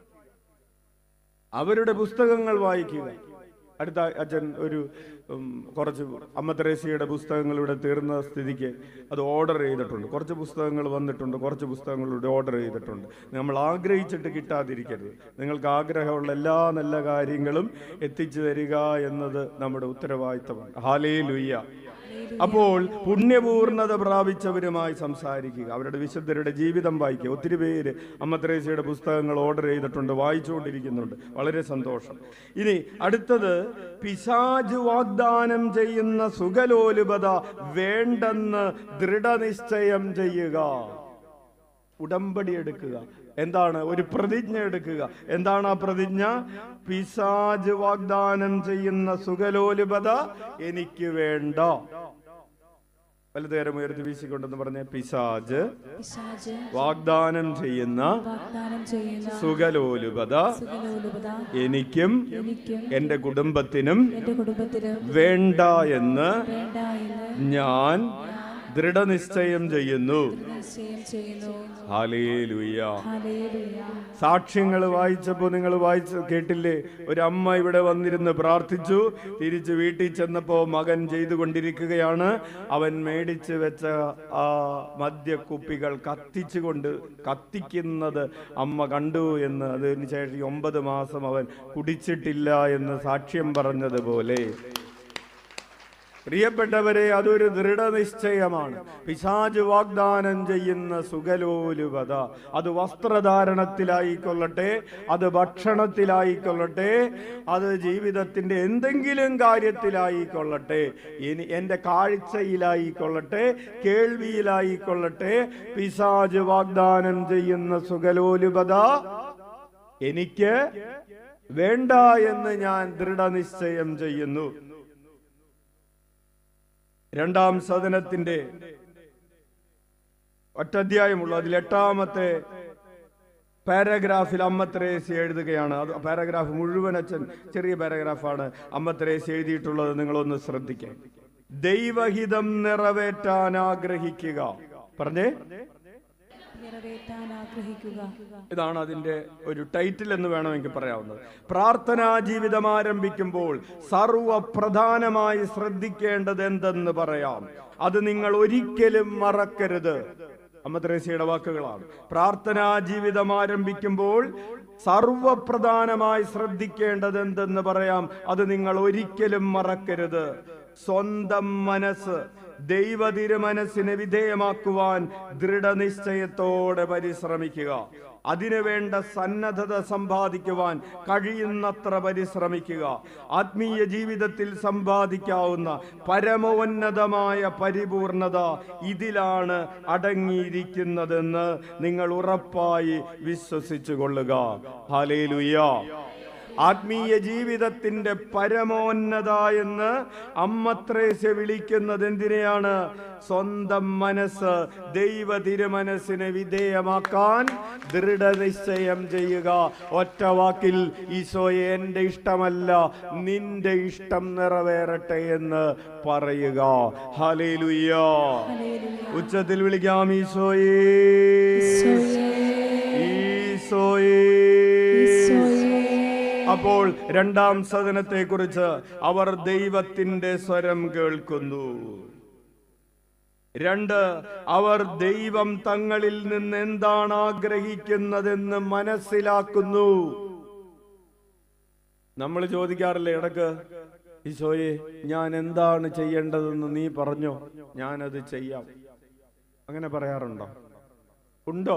S1: അവരുടെ പുസ്തകങ്ങൾ വായിക്കുക അടുത്ത അച്ഛൻ ഒരു ഉം, കുറച്ച് അമ്മ തെരേസയുടെ പുസ്തകങ്ങൾ ഇവിടെ തീർന്ന സ്ഥിതിക്ക് അത് ഓർഡർ ചെയ്തിട്ടുണ്ട് കുറച്ച് പുസ്തകങ്ങൾ വന്നിട്ടുണ്ട് കുറച്ച് പുസ്തകങ്ങൾ ഇവിടെ ഓർഡർ ചെയ്തിട്ടുണ്ട് നമ്മൾ ആഗ്രഹിച്ചിട്ട് കിട്ടാതിരിക്കരുത് നിങ്ങൾക്ക് ആഗ്രഹമുള്ള എല്ലാ നല്ല കാര്യങ്ങളും എത്തിച്ചു തരിക എന്നത് നമ്മുടെ ഉത്തരവാദിത്തമാണ് ഹാലേ ലുയ്യ അപ്പോൾ പുണ്യപൂർണത പ്രാപിച്ചവരുമായി സംസാരിക്കുക അവരുടെ വിശുദ്ധരുടെ ജീവിതം വായിക്കുക ഒത്തിരി പേര് അമ്മ ത്രേസ്യയുടെ പുസ്തകങ്ങൾ ഓർഡർ ചെയ്തിട്ടുണ്ട് വായിച്ചുകൊണ്ടിരിക്കുന്നുണ്ട് വളരെ സന്തോഷം ഇനി അടുത്തത് പിശാജ് വാഗ്ദാനം ചെയ്യുന്ന സുഖലോലുപത വേണ്ടെന്ന് ദൃഢനിശ്ചയം ചെയ്യുക ഉടമ്പടി എടുക്കുക എന്താണ് ഒരു പ്രതിജ്ഞ എടുക്കുക എന്താണ് ആ പ്രതിജ്ഞ പിശാജ് വാഗ്ദാനം ചെയ്യുന്ന സുഖലോലുപത എനിക്ക് വേണ്ട വലുതേരം ഉയർത്തി വീശിക്കൊണ്ടെന്ന് പറഞ്ഞ പിശാജ്
S2: പിശാച്
S1: വാഗ്ദാനം ചെയ്യുന്ന
S2: വാഗ്ദാനം ചെയ്യുന്ന
S1: സുഖലോലുപത
S2: സുഖലോലുപത
S1: എനിക്കും
S2: എനിക്കും
S1: എന്റെ കുടുംബത്തിനും
S2: എന്റെ കുടുംബത്തിനും
S1: വേണ്ട എന്ന്
S2: വേണ്ട എന്ന്
S1: ഞാൻ ദൃഢനിശ്ചയം ചെയ്യുന്നു
S2: നിശ്ചയം ചെയ്യുന്നു
S1: ഹാലേലുയ്യ
S2: ഹല്ലേലൂയ
S1: സാക്ഷ്യങ്ങൾ വായിച്ചപ്പോൾ നിങ്ങൾ വായിച്ച് കേട്ടില്ലേ ഒരു അമ്മ ഇവിടെ വന്നിരുന്ന് പ്രാർത്ഥിച്ചു തിരിച്ച് വീട്ടിൽ ചെന്നപ്പോൾ മകൻ ചെയ്തുകൊണ്ടിരിക്കുകയാണ് അവൻ മേടിച്ച് വെച്ച ആ മദ്യക്കുപ്പികൾ കത്തിച്ചുകൊണ്ട് കത്തിക്കുന്നത് അമ്മ കണ്ടു എന്ന് അതിന് ശേഷം ഒമ്പത് മാസം അവൻ കുടിച്ചിട്ടില്ല എന്ന് സാക്ഷ്യം പറഞ്ഞതുപോലെ പ്രിയപ്പെട്ടവരെ അതൊരു ദൃഢനിശ്ചയമാണ് പിശാജ് വാഗ്ദാനം ചെയ്യുന്ന സുഖലോലുപത അത് വസ്ത്രധാരണത്തിലായിക്കൊള്ളട്ടെ അത് ഭക്ഷണത്തിലായിക്കൊള്ളട്ടെ അത് ജീവിതത്തിന്റെ എന്തെങ്കിലും കാര്യത്തിലായിക്കൊള്ളട്ടെ ഇനി എൻ്റെ കാഴ്ചയിലായിക്കൊള്ളട്ടെ കേൾവിയിലായിക്കൊള്ളട്ടെ പിശാജ് വാഗ്ദാനം ചെയ്യുന്ന സുഖലോലുപത എനിക്ക് വേണ്ട എന്ന് ഞാൻ ദൃഢനിശ്ചയം ചെയ്യുന്നു രണ്ടാം സദനത്തിന്റെ ഒറ്റധ്യായമുള്ളൂ അതിൽ എട്ടാമത്തെ പാരഗ്രാഫിൽ അമ്മ ത്രേസി എഴുതുകയാണ് അത് പാരഗ്രാഫ് മുഴുവൻ അച്ഛൻ ചെറിയ പാരഗ്രാഫാണ് അമ്മ ത്രേസി എഴുതിയിട്ടുള്ളത് നിങ്ങളൊന്ന് ശ്രദ്ധിക്കുക ദൈവഹിതം നിറവേറ്റാൻ ആഗ്രഹിക്കുക പറഞ്ഞേ
S2: നിറവേറ്റാൻ ആഗ്രഹിക്കുക
S1: ഇതാണ് അതിന്റെ ഒരു ടൈറ്റിൽ എന്ന് വേണമെങ്കിൽ പറയാവുന്നത് പ്രാർത്ഥനാ ജീവിതം ആരംഭിക്കുമ്പോൾ സർവപ്രധാനമായി ശ്രദ്ധിക്കേണ്ടത് എന്തെന്ന് പറയാം അത് നിങ്ങൾ ഒരിക്കലും മറക്കരുത് അമ്മ ത്രേസ്യയുടെ വാക്കുകളാണ് പ്രാർത്ഥനാ ജീവിതം ആരംഭിക്കുമ്പോൾ സർവപ്രധാനമായി ശ്രദ്ധിക്കേണ്ടത് എന്തെന്ന് പറയാം അത് നിങ്ങൾ ഒരിക്കലും മറക്കരുത് സ്വന്തം മനസ്സ് ദൈവ തിരുമനസ്സിനെ വിധേയമാക്കുവാൻ ദൃഢനിശ്ചയത്തോടെ പരിശ്രമിക്കുക അതിനുവേണ്ട സന്നദ്ധത സമ്പാദിക്കുവാൻ കഴിയുന്നത്ര പരിശ്രമിക്കുക ആത്മീയ ജീവിതത്തിൽ സമ്പാദിക്കാവുന്ന പരമോന്നതമായ പരിപൂർണത ഇതിലാണ് അടങ്ങിയിരിക്കുന്നതെന്ന് നിങ്ങൾ ഉറപ്പായി വിശ്വസിച്ചു കൊള്ളുക ഹാലേലുയ്യ ആത്മീയ ജീവിതത്തിന്റെ പരമോന്നത എന്ന് അമ്മത്രേസ്യ വിളിക്കുന്നത് എന്തിനെയാണ് സ്വന്തം മനസ്സ് ദൈവ തിരുമനസ്സിനെ വിധേയമാക്കാൻ ദൃഢനിശ്ചയം ചെയ്യുക ഒറ്റ വാക്കിൽ ഈശോയെ എന്റെ ഇഷ്ടമല്ല നിന്റെ ഇഷ്ടം നിറവേറട്ടെ എന്ന് പറയുക ഹലേലുയ്യ
S2: ഹല്ലേലൂയ.
S1: ഉച്ചത്തിൽ വിളിക്കാം ഈശോയേ ഈശോയേ
S2: ഈശോയേ.
S1: അപ്പോൾ രണ്ടാം സദനത്തെ കുറിച്ച് അവർ ദൈവത്തിന്റെ സ്വരം കേൾക്കുന്നു രണ്ട് അവർ ദൈവം തങ്ങളിൽ നിന്ന് എന്താണ് ആഗ്രഹിക്കുന്നതെന്ന് മനസ്സിലാക്കുന്നു നമ്മൾ ചോദിക്കാറില്ലേ ഇടക്ക് ഈശോയെ ഞാൻ എന്താണ് ചെയ്യേണ്ടതെന്ന് നീ പറഞ്ഞോ ഞാനത് ചെയ്യാം അങ്ങനെ പറയാറുണ്ടോ ഉണ്ടോ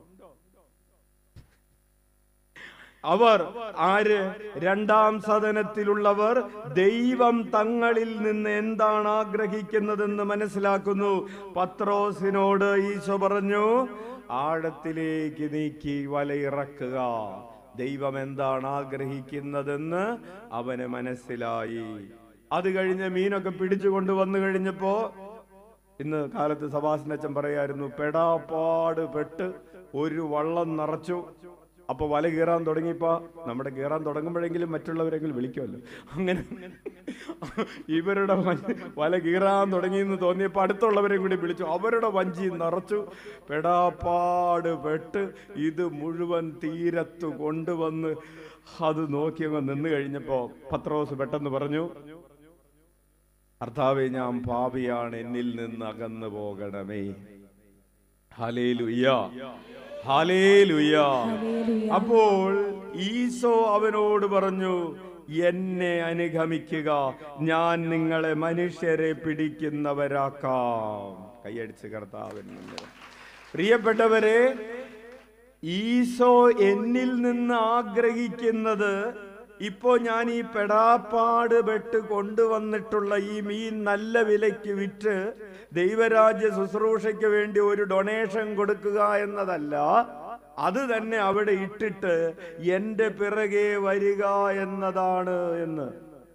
S1: അവർ ആര് രണ്ടാം സദനത്തിലുള്ളവർ ദൈവം തങ്ങളിൽ നിന്ന് എന്താണ് ആഗ്രഹിക്കുന്നതെന്ന് മനസ്സിലാക്കുന്നു പത്രോസിനോട് ഈശോ പറഞ്ഞു ആഴത്തിലേക്ക് നീക്കി വലയിറക്കുക ദൈവം എന്താണ് ആഗ്രഹിക്കുന്നതെന്ന് അവന് മനസ്സിലായി അത് കഴിഞ്ഞ് മീനൊക്കെ പിടിച്ചു കൊണ്ടുവന്നു കഴിഞ്ഞപ്പോ ഇന്ന് കാലത്ത് സഭാസനച്ചൻ പറയായിരുന്നു പെടാപ്പാട് പെട്ട് ഒരു വള്ളം നിറച്ചു അപ്പൊ വല കീറാൻ തുടങ്ങിയപ്പോ നമ്മുടെ കീറാൻ തുടങ്ങുമ്പോഴെങ്കിലും മറ്റുള്ളവരെങ്കിലും വിളിക്കുമല്ലോ അങ്ങനെ ഇവരുടെ വ- വല കീറാൻ തുടങ്ങിയെന്ന് തോന്നിയപ്പോ അടുത്തുള്ളവരെയും കൂടി വിളിച്ചു അവരുടെ വഞ്ചി നിറച്ചു പെടാപ്പാട് പെട്ട് ഇത് മുഴുവൻ തീരത്ത് കൊണ്ടുവന്ന് അത് നോക്കി അങ്ങ് നിന്ന് കഴിഞ്ഞപ്പോ പത്രോസ് പെട്ടെന്ന് പറഞ്ഞു കർത്താവെ ഞാൻ പാപിയാണ് എന്നിൽ നിന്ന് അകന്നു പോകണമേ ഹലേലുയ്യ ഹലേലുയ്യ
S2: ഹല്ലേലൂയ.
S1: അപ്പോൾ ഈശോ അവനോട് പറഞ്ഞു എന്നെ അനുഗമിക്കുക ഞാൻ നിങ്ങളെ മനുഷ്യരെ പിടിക്കുന്നവരാക്കാം കൈയടിച്ച് കർത്താവിൽ നിന്ന് പ്രിയപ്പെട്ടവരെ ഈശോ എന്നിൽ നിന്ന് ആഗ്രഹിക്കുന്നത് ഇപ്പോ ഞാൻ ഈ പെടാപ്പാട് പെട്ട് കൊണ്ടുവന്നിട്ടുള്ള ഈ മീൻ നല്ല വിലയ്ക്ക് വിറ്റ് ദൈവരാജ്യ ശുശ്രൂഷയ്ക്ക് വേണ്ടി ഒരു ഡൊണേഷൻ കൊടുക്കുക എന്നതല്ല അത് തന്നെ അവിടെ ഇട്ടിട്ട് എന്റെ പിറകെ വരിക എന്നതാണ് എന്ന്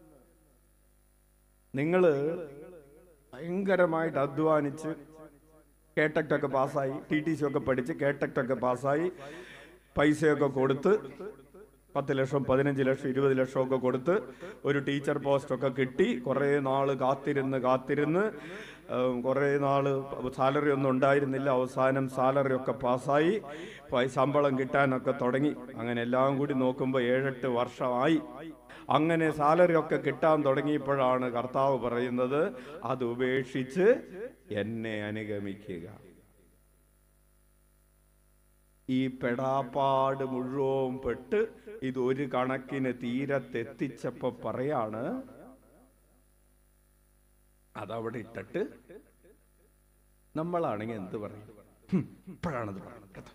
S1: നിങ്ങള് ഭയങ്കരമായിട്ട് അധ്വാനിച്ച് കേട്ടക്ട് ഒക്കെ പാസ്സായി ടി ടി സി ഒക്കെ പഠിച്ച് കേട്ടക്ട് ഒക്കെ പാസ്സായി പൈസയൊക്കെ കൊടുത്ത് പത്ത് ലക്ഷം പതിനഞ്ച് ലക്ഷം ഇരുപത് ലക്ഷം ഒക്കെ കൊടുത്ത് ഒരു ടീച്ചർ പോസ്റ്റ് ഒക്കെ കിട്ടി കുറേ നാള് കാത്തിരുന്ന് കാത്തിരുന്ന് ഉം, കുറേ നാള് സാലറി ഒന്നും ഉണ്ടായിരുന്നില്ല അവസാനം സാലറി ഒക്കെ പാസ്സായി പൈ- ശമ്പളം കിട്ടാനൊക്കെ തുടങ്ങി അങ്ങനെ എല്ലാം കൂടി നോക്കുമ്പോൾ ഏഴെട്ട് വർഷമായി അങ്ങനെ സാലറി ഒക്കെ കിട്ടാൻ തുടങ്ങിയപ്പോഴാണ് കർത്താവ് പറയുന്നത് അത് ഉപേക്ഷിച്ച് എന്നെ അനുഗമിക്കുക ഈ പെടാപ്പാട് മുഴുവൻ പെട്ട് ഇത് ഒരു കണക്കിന് തീരത്തെത്തിച്ചപ്പോ പറയാണ് അതവിടെ ഇട്ടിട്ട് നമ്മളാണെങ്കിൽ എന്ത് പറയും ഹും, ഇപ്പോഴാണത് പറയുന്നത് കേട്ടോ.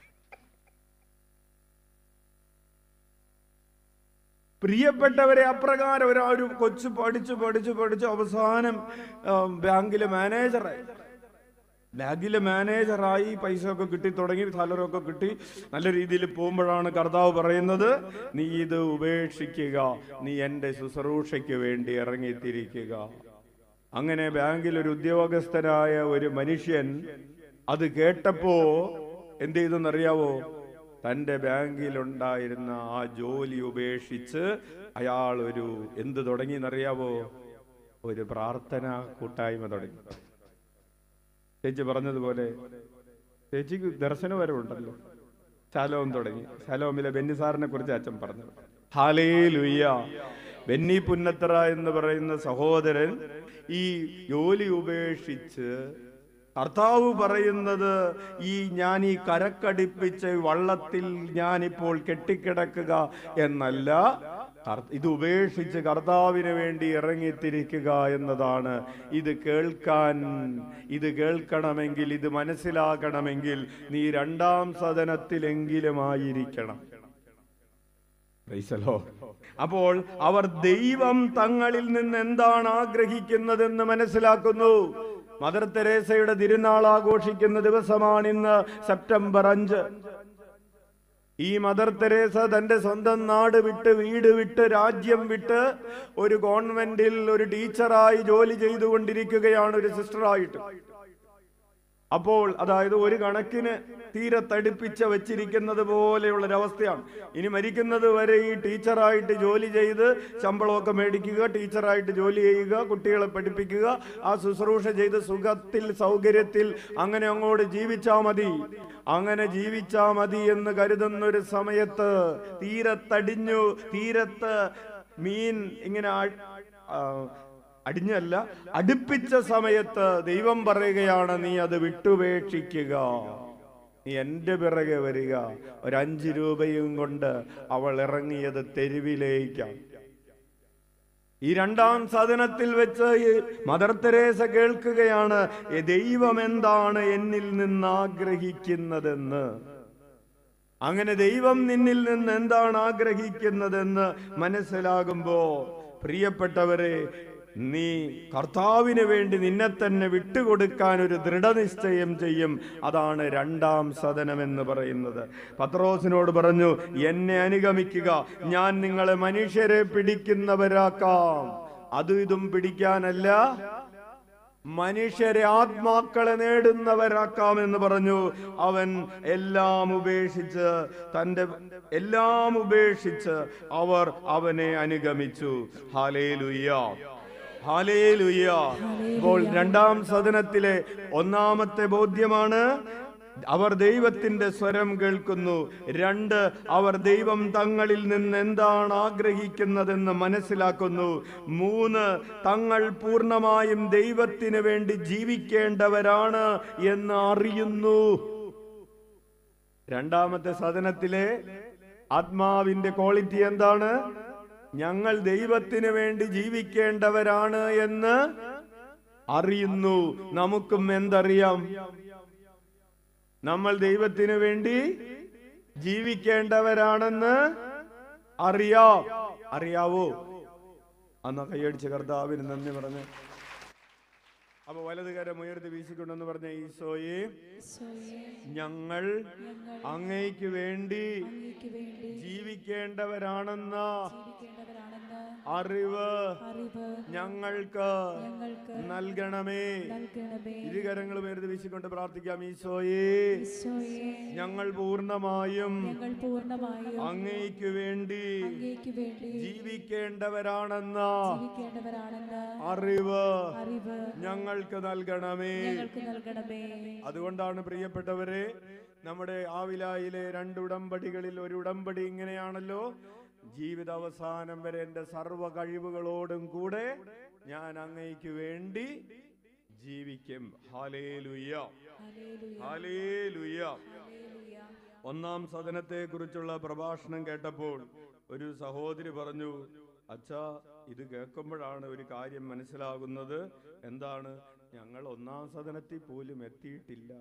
S1: പ്രിയപ്പെട്ടവരെ അപ്രകാരം ഒരു ഒരു കൊച്ചു പഠിച്ചു പഠിച്ചു പഠിച്ചു അവസാനം ആ, ബാങ്കിലെ മാനേജറായി ബാങ്കിലെ മാനേജറായി പൈസ ഒക്കെ കിട്ടി തുടങ്ങി സാലറി ഒക്കെ കിട്ടി നല്ല രീതിയിൽ പോകുമ്പോഴാണ് കർത്താവ് പറയുന്നത് നീ ഇത് ഉപേക്ഷിക്കുക നീ എൻ്റെ ശുശ്രൂഷയ്ക്ക് വേണ്ടി ഇറങ്ങിത്തിരിക്കുക അങ്ങനെ ബാങ്കിൽ ഒരു ഉദ്യോഗസ്ഥനായ ഒരു മനുഷ്യൻ അത് കേട്ടപ്പോ എന്ത് ചെയ്തെന്നറിയാവോ തന്റെ ബാങ്കിലുണ്ടായിരുന്ന ആ ജോലി ഉപേക്ഷിച്ച് അയാൾ ഒരു എന്ത് തുടങ്ങിയെന്നറിയാവോ ഒരു പ്രാർത്ഥന കൂട്ടായ്മ തുടങ്ങി ചേച്ചി പറഞ്ഞതുപോലെ ചേച്ചിക്ക് ദർശന വരവുണ്ടല്ലോ ശലോം തുടങ്ങി ശലോമിലെ ബെന്നി സാറിനെ കുറിച്ച് അച്ഛൻ പറഞ്ഞു ഹാലേ ലുയ്യ ബെന്നി പുന്നത്തറ എന്ന് പറയുന്ന സഹോദരൻ ഈ ജോലി ഉപേക്ഷിച്ച് കർത്താവ് പറയുന്നത് ഈ ഞാൻ ഈ കരക്കടിപ്പിച്ച് വള്ളത്തിൽ ഞാനിപ്പോൾ കെട്ടിക്കിടക്കുക എന്നല്ല കർ- ഇത് ഉപേക്ഷിച്ച് കർത്താവിന് വേണ്ടി ഇറങ്ങിത്തിരിക്കുക എന്നതാണ് ഇത് കേൾക്കാൻ ഇത് കേൾക്കണമെങ്കിൽ ഇത് മനസ്സിലാക്കണമെങ്കിൽ നീ രണ്ടാം സദനത്തിലെങ്കിലും ആയിരിക്കണം Praise the Lord. അപ്പോൾ അവർ ദൈവം തങ്ങളിൽ നിന്ന് എന്താണ് ആഗ്രഹിക്കുന്നതെന്ന് മനസ്സിലാക്കുന്നു മദർ തെരേസയുടെ തിരുനാൾ ആഘോഷിക്കുന്ന ദിവസമാണ് ഇന്ന് സെപ്റ്റംബർ അഞ്ച് ഈ മദർ തെരേസ തന്റെ സ്വന്തം നാട് വിട്ട് വീട് വിട്ട് രാജ്യം വിട്ട് ഒരു ഗവൺമെന്റിൽ ഒരു ടീച്ചറായി ജോലി ചെയ്തുകൊണ്ടിരിക്കുകയാണ് ഒരു സിസ്റ്ററായിട്ട് അപ്പോൾ അതായത് ഒരു കണക്കിന് തീരെ തടിപ്പിച്ച വെച്ചിരിക്കുന്നത് പോലെയുള്ള ഒരവസ്ഥയാണ് ഇനി മരിക്കുന്നത് വരെ ഈ ടീച്ചറായിട്ട് ജോലി ചെയ്ത് ശമ്പളമൊക്കെ മേടിക്കുക ടീച്ചറായിട്ട് ജോലി ചെയ്യുക കുട്ടികളെ പഠിപ്പിക്കുക ആ ശുശ്രൂഷ ചെയ്ത് സുഖത്തിൽ സൗകര്യത്തിൽ അങ്ങനെ അങ്ങോട്ട് ജീവിച്ചാ മതി അങ്ങനെ ജീവിച്ചാ മതി എന്ന് കരുതുന്ന ഒരു സമയത്ത് തീരത്തടിഞ്ഞു തീരത്ത് മീൻ ഇങ്ങനെ ആ- ആ, അടിഞ്ഞല്ല അടുപ്പിച്ച സമയത്ത് ദൈവം പറയുകയാണ് നീ അത് വിട്ടുപേക്ഷിക്കുക നീ എന്റെ പിറകെ വരിക ഒരു അഞ്ച് രൂപയും കൊണ്ട് അവൾ ഇറങ്ങിയത് തെരുവിലേക്കാണ് ഈ രണ്ടാം സദനത്തിൽ വെച്ച് ഈ മദർ തെരേസ കേൾക്കുകയാണ് "ഏ, ദൈവം എന്താണ് എന്നിൽ നിന്ന് ആഗ്രഹിക്കുന്നതെന്ന് അങ്ങനെ ദൈവം നിന്നിൽ നിന്ന് എന്താണ് ആഗ്രഹിക്കുന്നതെന്ന് മനസ്സിലാകുമ്പോ പ്രിയപ്പെട്ടവരെ നീ കർത്താവിന് വേണ്ടി നിന്നെ തന്നെ വിട്ടുകൊടുക്കാൻ ഒരു ദൃഢനിശ്ചയം ചെയ്യും അതാണ് രണ്ടാം സദനം എന്ന് പറയുന്നത് പത്രോസിനോട് പറഞ്ഞു എന്നെ അനുഗമിക്കുക ഞാൻ നിങ്ങളെ മനുഷ്യരെ പിടിക്കുന്നവരാക്കാം അതും ഇതും പിടിക്കാനല്ല മനുഷ്യരെ ആത്മാക്കളെ നേടുന്നവരാക്കാമെന്ന് പറഞ്ഞു അവൻ എല്ലാം ഉപേക്ഷിച്ച് തന്റെ എല്ലാം ഉപേക്ഷിച്ച് അവർ അവനെ അനുഗമിച്ചു ഹാലേലുയ്യ ഹാലേലുയ്യ ഇപ്പോൾ രണ്ടാം സദനത്തിലെ ഒന്നാമത്തെ ബോധ്യമാണ് അവർ ദൈവത്തിന്റെ സ്വരം കേൾക്കുന്നു രണ്ട് അവർ ദൈവം തങ്ങളിൽ നിന്ന് എന്താണ് ആഗ്രഹിക്കുന്നതെന്ന് മനസ്സിലാക്കുന്നു മൂന്ന് തങ്ങൾ പൂർണ്ണമായും ദൈവത്തിന് വേണ്ടി ജീവിക്കേണ്ടവരാണ് എന്ന് അറിയുന്നു രണ്ടാമത്തെ സദനത്തിലെ ആത്മാവിന്റെ ക്വാളിറ്റി എന്താണ് ഞങ്ങൾ ദൈവത്തിന് വേണ്ടി ജീവിക്കേണ്ടവരാണ് എന്ന് അറിയുന്നു നമുക്കും എന്തറിയാം നമ്മൾ ദൈവത്തിന് വേണ്ടി ജീവിക്കേണ്ടവരാണെന്ന് അറിയാം അറിയാവോ അന്ന് കൈയടിച്ച് കർത്താവിന് നന്ദി പറഞ്ഞു അപ്പൊ വലതുകരം ഉയർത്തി വീശിക്കൊണ്ടെന്ന് പറഞ്ഞ ഈശോയെ
S2: ഈശോയെ,
S1: ഞങ്ങൾ
S2: ഞങ്ങൾ
S1: അങ്ങയ്ക്ക് വേണ്ടി
S2: അങ്ങേക്ക് വേണ്ടി
S1: ജീവിക്കേണ്ടവരാണെന്ന
S2: ജീവിക്കേണ്ടവരാണെന്ന്
S1: അറിവ്
S2: അറിവ്
S1: ഞങ്ങൾക്ക്
S2: ഞങ്ങൾക്ക്
S1: നൽകണമേ
S2: നൽകണമേ
S1: ഇരുകരങ്ങൾ ഉയർത്തി വീശിക്കൊണ്ട് പ്രാർത്ഥിക്കാം ഈശോയെ
S2: ഈശോയെ
S1: ഞങ്ങൾ പൂർണ്ണമായും
S2: ഞങ്ങൾ പൂർണ്ണമായും
S1: അങ്ങയ്ക്ക് വേണ്ടി
S2: അങ്ങേക്ക് വേണ്ടി
S1: ജീവിക്കേണ്ടവരാണെന്ന
S2: ജീവിക്കേണ്ടവരാണെന്ന്
S1: അറിവ്
S2: അറിവ്
S1: ഞങ്ങൾക്ക് നൽകണമേ
S2: ഞങ്ങൾക്ക് നൽകണമേ
S1: അതുകൊണ്ടാണ് പ്രിയപ്പെട്ടവരെ നമ്മുടെ ആവിലായിലെ രണ്ട് ഉടമ്പടികളിൽ ഒരു ഉടമ്പടി ഇങ്ങനെയാണല്ലോ ജീവിതാവസാനം വരെ എൻ്റെ സർവ്വ കഴിവുകളോടും കൂടെ ഞാൻ അങ്ങയ്ക്ക് വേണ്ടി ജീവിക്കും ഹാലേലുയ്യ
S2: ഹല്ലേലൂയ
S1: ഹാലേലുയ്യ
S2: ഹല്ലേലൂയ
S1: ഒന്നാം സദനത്തെ കുറിച്ചുള്ള പ്രഭാഷണം കേട്ടപ്പോൾ ഒരു സഹോദരി പറഞ്ഞു അച്ഛാ ഇത് കേൾക്കുമ്പോഴാണ് ഒരു കാര്യം മനസ്സിലാകുന്നത് എന്താണ് ഞങ്ങൾ ഒന്നാം സദനത്തിൽ പോലും എത്തിയിട്ടില്ല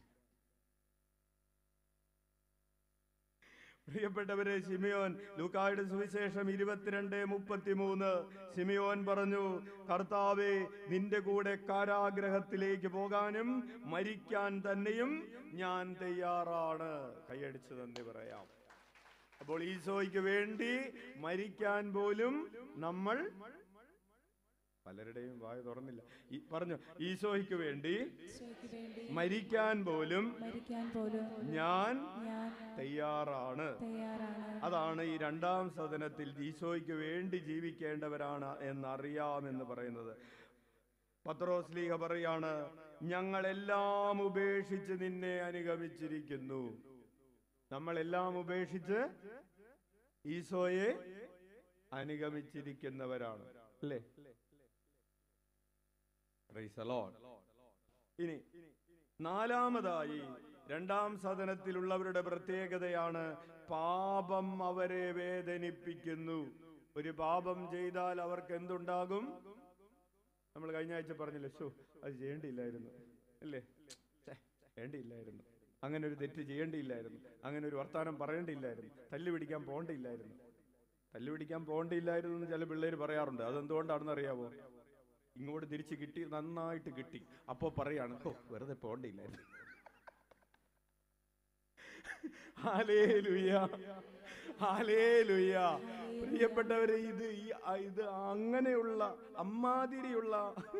S1: പ്രിയപ്പെട്ടവരെ ശിമിയോൻ ലൂക്കായുടെ സുവിശേഷം ഇരുപത്തിരണ്ട് മുപ്പത്തിമൂന്ന് ശിമിയോൻ പറഞ്ഞു കർത്താവെ നിന്റെ കൂടെ കാരാഗ്രഹത്തിലേക്ക് പോകാനും മരിക്കാൻ തന്നെയും ഞാൻ തയ്യാറാണ് കൈയടിച്ചു നന്ദി പറയാം അപ്പോൾ ഈശോയ്ക്ക് വേണ്ടി മരിക്കാൻ പോലും നമ്മൾ പലരുടെയും വായ തുറന്നില്ല ഈ പറഞ്ഞു ഈശോയ്ക്ക് വേണ്ടി
S2: ഈശോയ്ക്ക് വേണ്ടി
S1: മരിക്കാൻ പോലും
S2: മരിക്കാൻ പോലും
S1: ഞാൻ
S2: ഞാൻ
S1: തയ്യാറാണ്
S2: തയ്യാറാണ്
S1: അതാണ് ഈ രണ്ടാം സദനത്തിൽ ഈശോയ്ക്ക് വേണ്ടി ജീവിക്കേണ്ടവരാണ് എന്നറിയാമെന്ന് പറയുന്നത് പത്രോസ്ലീഹ പറയാണ് ഞങ്ങളെല്ലാം ഉപേക്ഷിച്ച് നിന്നെ അനുഗമിച്ചിരിക്കുന്നു നമ്മളെല്ലാം ഉപേക്ഷിച്ച് ഈശോയെ അനുഗമിച്ചിരിക്കുന്നവരാണ് അല്ലേ Praise the Lord. ഇനി നാലാമതായി രണ്ടാം സദനത്തിലുള്ളവരുടെ പ്രത്യേകതയാണ് പാപം അവരെ വേദനിപ്പിക്കുന്നു ഒരു പാപം ചെയ്താൽ അവർക്ക് എന്തുണ്ടാകും നമ്മൾ കഴിഞ്ഞ ആഴ്ച പറഞ്ഞില്ലേ ഷോ അത് ചെയ്യേണ്ടിയില്ലായിരുന്നു അല്ലേ ഛെ, വേണ്ടിയില്ലായിരുന്നു അങ്ങനെ ഒരു തെറ്റ് ചെയ്യേണ്ടിയില്ലായിരുന്നു അങ്ങനെ ഒരു വർത്താനം പറയേണ്ടിയില്ലായിരുന്നു തല്ലു പിടിക്കാൻ പോകണ്ടില്ലായിരുന്നു തല്ലു പിടിക്കാൻ പോകണ്ടില്ലായിരുന്നു എന്ന് ചില പിള്ളേർ പറയാറുണ്ട് അതെന്തുകൊണ്ടാണെന്ന് അറിയാവോ ഇങ്ങോട്ട് തിരിച്ച് കിട്ടി നന്നായിട്ട് കിട്ടി അപ്പോ പറയാണ് ഓ വെറുതെ പോകണ്ടില്ലായിരുന്നു ഹാലേലുയ്യ. ഹാലേലുയ്യ. പ്രിയപ്പെട്ടവരെ ഇത് ഈ ആ- ഇത് അങ്ങനെയുള്ള അമ്മാതിരിയുള്ള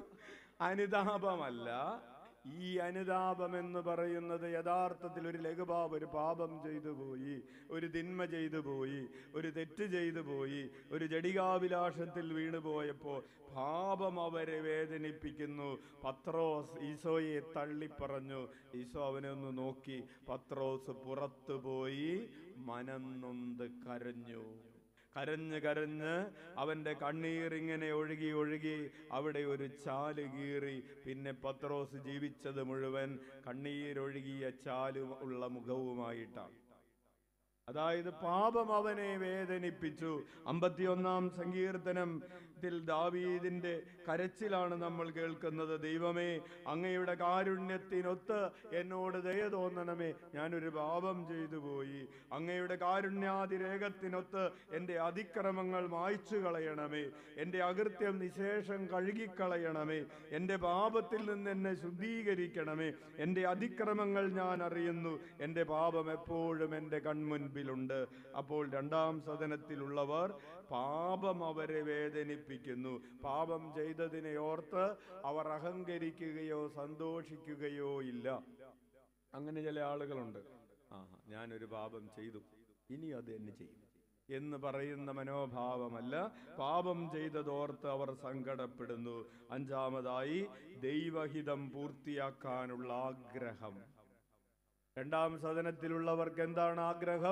S1: അനുതാപമല്ല ഈ അനുതാപം എന്ന് പറയുന്നത് യഥാർത്ഥത്തിൽ ഒരു ലഘുപാപം ഒരു പാപം ചെയ്തു പോയി ഒരു തിന്മ ചെയ്തു പോയി ഒരു തെറ്റ് ചെയ്തു പോയി ഒരു ജടികാഭിലാഷത്തിൽ വീണു പോയപ്പോൾ പാപം അവരെ വേദനിപ്പിക്കുന്നു പത്രോസ് ഈശോയെ തള്ളിപ്പറഞ്ഞു ഈശോ അവനെ ഒന്ന് നോക്കി പത്രോസ് പുറത്തു പോയി മനം നൊന്ത് കരഞ്ഞു കരഞ്ഞ് കരഞ്ഞ് അവന്റെ കണ്ണീർ ഇങ്ങനെ ഒഴുകി ഒഴുകി അവിടെ ഒരു ചാല് കീറി പിന്നെ പത്രോസ് ജീവിച്ചത് മുഴുവൻ കണ്ണീരൊഴുകിയ ചാലു ഉള്ള മുഖവുമായിട്ടാണ് അതായത് പാപം അവനെ വേദനിപ്പിച്ചു അമ്പത്തിയൊന്നാം സങ്കീർത്തനത്തിൽ ദാവീദിന്റെ കരച്ചിലാണ് നമ്മൾ കേൾക്കുന്നത് ദൈവമേ അങ്ങയുടെ കാരുണ്യത്തിനൊത്ത് എന്നോട് ദയ തോന്നണമേ ഞാനൊരു പാപം ചെയ്തു പോയി അങ്ങയുടെ കാരുണ്യാതിരേഖത്തിനൊത്ത് എൻ്റെ അതിക്രമങ്ങൾ മായ്ച്ചു കളയണമേ എൻ്റെ അകൃത്യം നിശേഷം കഴുകിക്കളയണമേ എൻ്റെ പാപത്തിൽ നിന്ന് എന്നെ ശുദ്ധീകരിക്കണമേ എൻ്റെ അതിക്രമങ്ങൾ ഞാൻ അറിയുന്നു എൻ്റെ പാപം എപ്പോഴും എൻ്റെ കൺമുൻപിലുണ്ട് അപ്പോൾ രണ്ടാം സദനത്തിലുള്ളവർ പാപം അവരെ വേദനിപ്പിക്കുന്നു പാപം ചെയ്തതിനെ ഓർത്ത് അവർ അഹങ്കരിക്കുകയോ സന്തോഷിക്കുകയോ ഇല്ല അങ്ങനെ ചില ആളുകളുണ്ട് ആ ഞാനൊരു പാപം ചെയ്തു ഇനി അത് എന്നെ ചെയ്യും എന്ന് പറയുന്ന മനോഭാവമല്ല പാപം ചെയ്തതോർത്ത് അവർ സങ്കടപ്പെടുന്നു അഞ്ചാമതായി ദൈവഹിതം പൂർത്തിയാക്കാനുള്ള ആഗ്രഹം രണ്ടാം സദനത്തിലുള്ളവർക്ക് എന്താണ് ആഗ്രഹം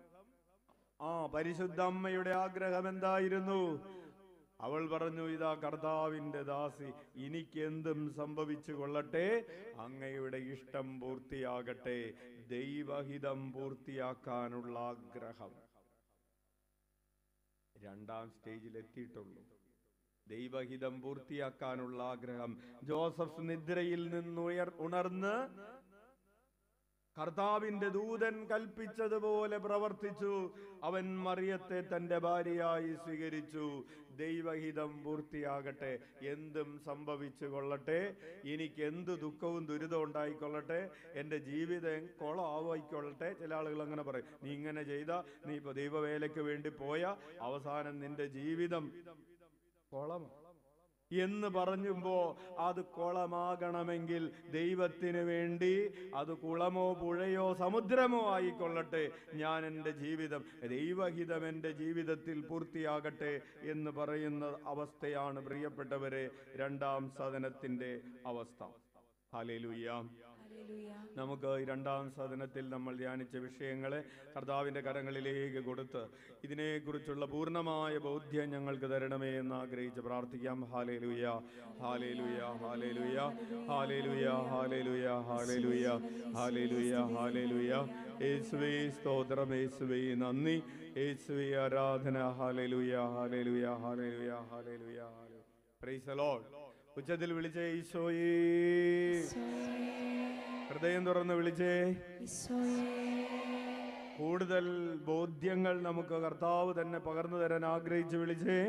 S1: ആ പരിശുദ്ധ അമ്മയുടെ ആഗ്രഹം എന്തായിരുന്നു അവൾ പറഞ്ഞു ഇതാ കർത്താവിന്റെ ദാസി എനിക്ക് എന്തും സംഭവിച്ചു കൊള്ളട്ടെ അങ്ങയുടെ ഇഷ്ടം പൂർത്തിയാകട്ടെ ദൈവഹിതം പൂർത്തിയാക്കാനുള്ള ആഗ്രഹം രണ്ടാം സ്റ്റേജിൽ എത്തിയിട്ടുള്ളൂ ദൈവഹിതം പൂർത്തിയാക്കാനുള്ള ആഗ്രഹം ജോസഫ് നിദ്രയിൽ നിന്നുയർ ഉണർന്ന് കർത്താവിന്റെ ദൂതൻ കൽപ്പിച്ചതുപോലെ പ്രവർത്തിച്ചു അവൻ മറിയത്തെ തന്റെ ഭാര്യയായി സ്വീകരിച്ചു ദൈവഹിതം പൂർത്തിയാകട്ടെ എന്തും സംഭവിച്ചു കൊള്ളട്ടെ എനിക്ക് എന്ത് ദുഃഖവും ദുരിതവും ഉണ്ടായിക്കൊള്ളട്ടെ എൻ്റെ ജീവിതം കൊളാവായിക്കൊള്ളട്ടെ ചില ആളുകൾ അങ്ങനെ പറയും നീ ഇങ്ങനെ ചെയ്ത നീ ഇപ്പൊ ദൈവവേലയ്ക്ക് വേണ്ടി പോയ അവസാനം നിന്റെ ജീവിതം കൊളം എന്ന് പറഞ്ഞുമ്പോ അത് കുളമാകണമെങ്കിൽ ദൈവത്തിന് വേണ്ടി അത് കുളമോ പുഴയോ സമുദ്രമോ ആയിക്കൊള്ളട്ടെ ഞാൻ എൻ്റെ ജീവിതം ദൈവഹിതം എൻ്റെ ജീവിതത്തിൽ പൂർത്തിയാകട്ടെ എന്ന് പറയുന്ന അവസ്ഥയാണ് പ്രിയപ്പെട്ടവരെ രണ്ടാം സദനത്തിന്റെ അവസ്ഥ ഹാലേലുയ്യ
S2: ഹല്ലേലൂയ
S1: നമുക്ക് ഈ രണ്ടാം സദനത്തിൽ നമ്മൾ ധ്യാനിച്ച വിഷയങ്ങളെ കർത്താവിൻ്റെ കരങ്ങളിലേക്ക് കൊടുത്ത് ഇതിനെക്കുറിച്ചുള്ള പൂർണ്ണമായ ബോധ്യം ഞങ്ങൾക്ക് തരണമേ എന്ന് ആഗ്രഹിച്ച് പ്രാർത്ഥിക്കാം hallelujah hallelujah hallelujah hallelujah hallelujah hallelujah hallelujah hallelujah യേശുവേ സ്തോത്രം യേശുവേ നന്ദി യേശുവേ ആരാധന hallelujah hallelujah hallelujah hallelujah praise lord ഉച്ചത്തിൽ വിളിച്ച ഈശോയേ ഹൃദയം തുറന്ന് വിളിച്ചേ കൂടുതൽ ബോധ്യങ്ങൾ നമുക്ക് കർത്താവ് തന്നെ പകർന്നു തരാൻ ആഗ്രഹിച്ച് വിളിച്ചേ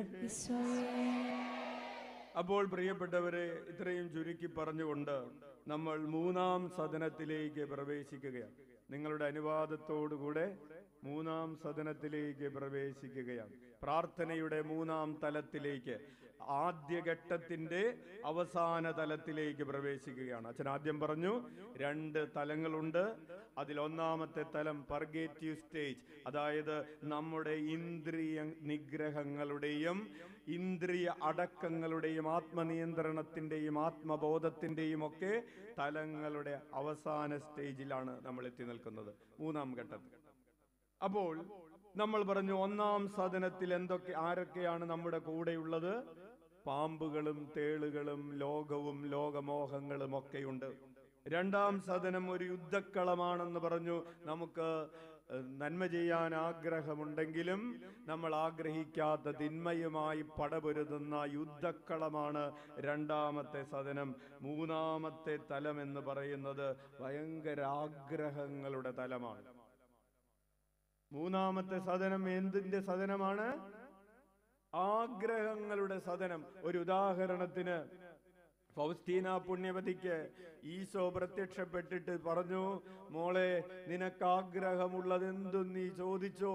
S1: അപ്പോൾ പ്രിയപ്പെട്ടവരെ ഇത്രയും ചുരുക്കി പറഞ്ഞുകൊണ്ട് നമ്മൾ മൂന്നാം സദനത്തിലേക്ക് പ്രവേശിക്കുകയാണ് നിങ്ങളുടെ അനുവാദത്തോടുകൂടെ മൂന്നാം സദനത്തിലേക്ക് പ്രവേശിക്കുകയാണ് പ്രാർത്ഥനയുടെ മൂന്നാം തലത്തിലേക്ക് ആദ്യഘട്ടത്തിന്റെ അവസാന തലത്തിലേക്ക് പ്രവേശിക്കുകയാണ് അച്ഛൻ ആദ്യം പറഞ്ഞു രണ്ട് തലങ്ങളുണ്ട് അതിൽ ഒന്നാമത്തെ തലം പർഗേറ്റീവ് സ്റ്റേജ് അതായത് നമ്മുടെ ഇന്ദ്രിയ നിഗ്രഹങ്ങളുടെയും ഇന്ദ്രിയ അടക്കങ്ങളുടെയും ആത്മനിയന്ത്രണത്തിന്റെയും ആത്മബോധത്തിന്റെയും ഒക്കെ തലങ്ങളുടെ അവസാന സ്റ്റേജിലാണ് നമ്മൾ എത്തി നിൽക്കുന്നത് മൂന്നാം ഘട്ടത്തിൽ അപ്പോൾ നമ്മൾ പറഞ്ഞു ഒന്നാം സദനത്തിൽ എന്തൊക്കെ ആരൊക്കെയാണ് നമ്മുടെ കൂടെയുള്ളത് പാമ്പുകളും തേളുകളും ലോകവും ലോകമോഹങ്ങളും ഒക്കെയുണ്ട് രണ്ടാം സദനം ഒരു യുദ്ധക്കളമാണെന്ന് പറഞ്ഞു നമുക്ക് ഏഹ്, നന്മ ചെയ്യാൻ ആഗ്രഹമുണ്ടെങ്കിലും നമ്മൾ ആഗ്രഹിക്കാത്ത തിന്മയുമായി പടപൊരുതുന്ന യുദ്ധക്കളമാണ് രണ്ടാമത്തെ സദനം മൂന്നാമത്തെ തലം എന്ന് പറയുന്നത് ഭയങ്കര ആഗ്രഹങ്ങളുടെ തലമാണ് മൂന്നാമത്തെ സദനം എന്തിന്റെ സദനമാണ് ആഗ്രഹങ്ങളുടെ സദനം ഒരു ഉദാഹരണത്തിന് ഫൗസ്റ്റീന പുണ്യവതിക്ക് ഈശോ പ്രത്യക്ഷപ്പെട്ടിട്ട് പറഞ്ഞു മോളെ നിനക്ക് ആഗ്രഹമുള്ളതെന്തും നീ ചോദിച്ചോ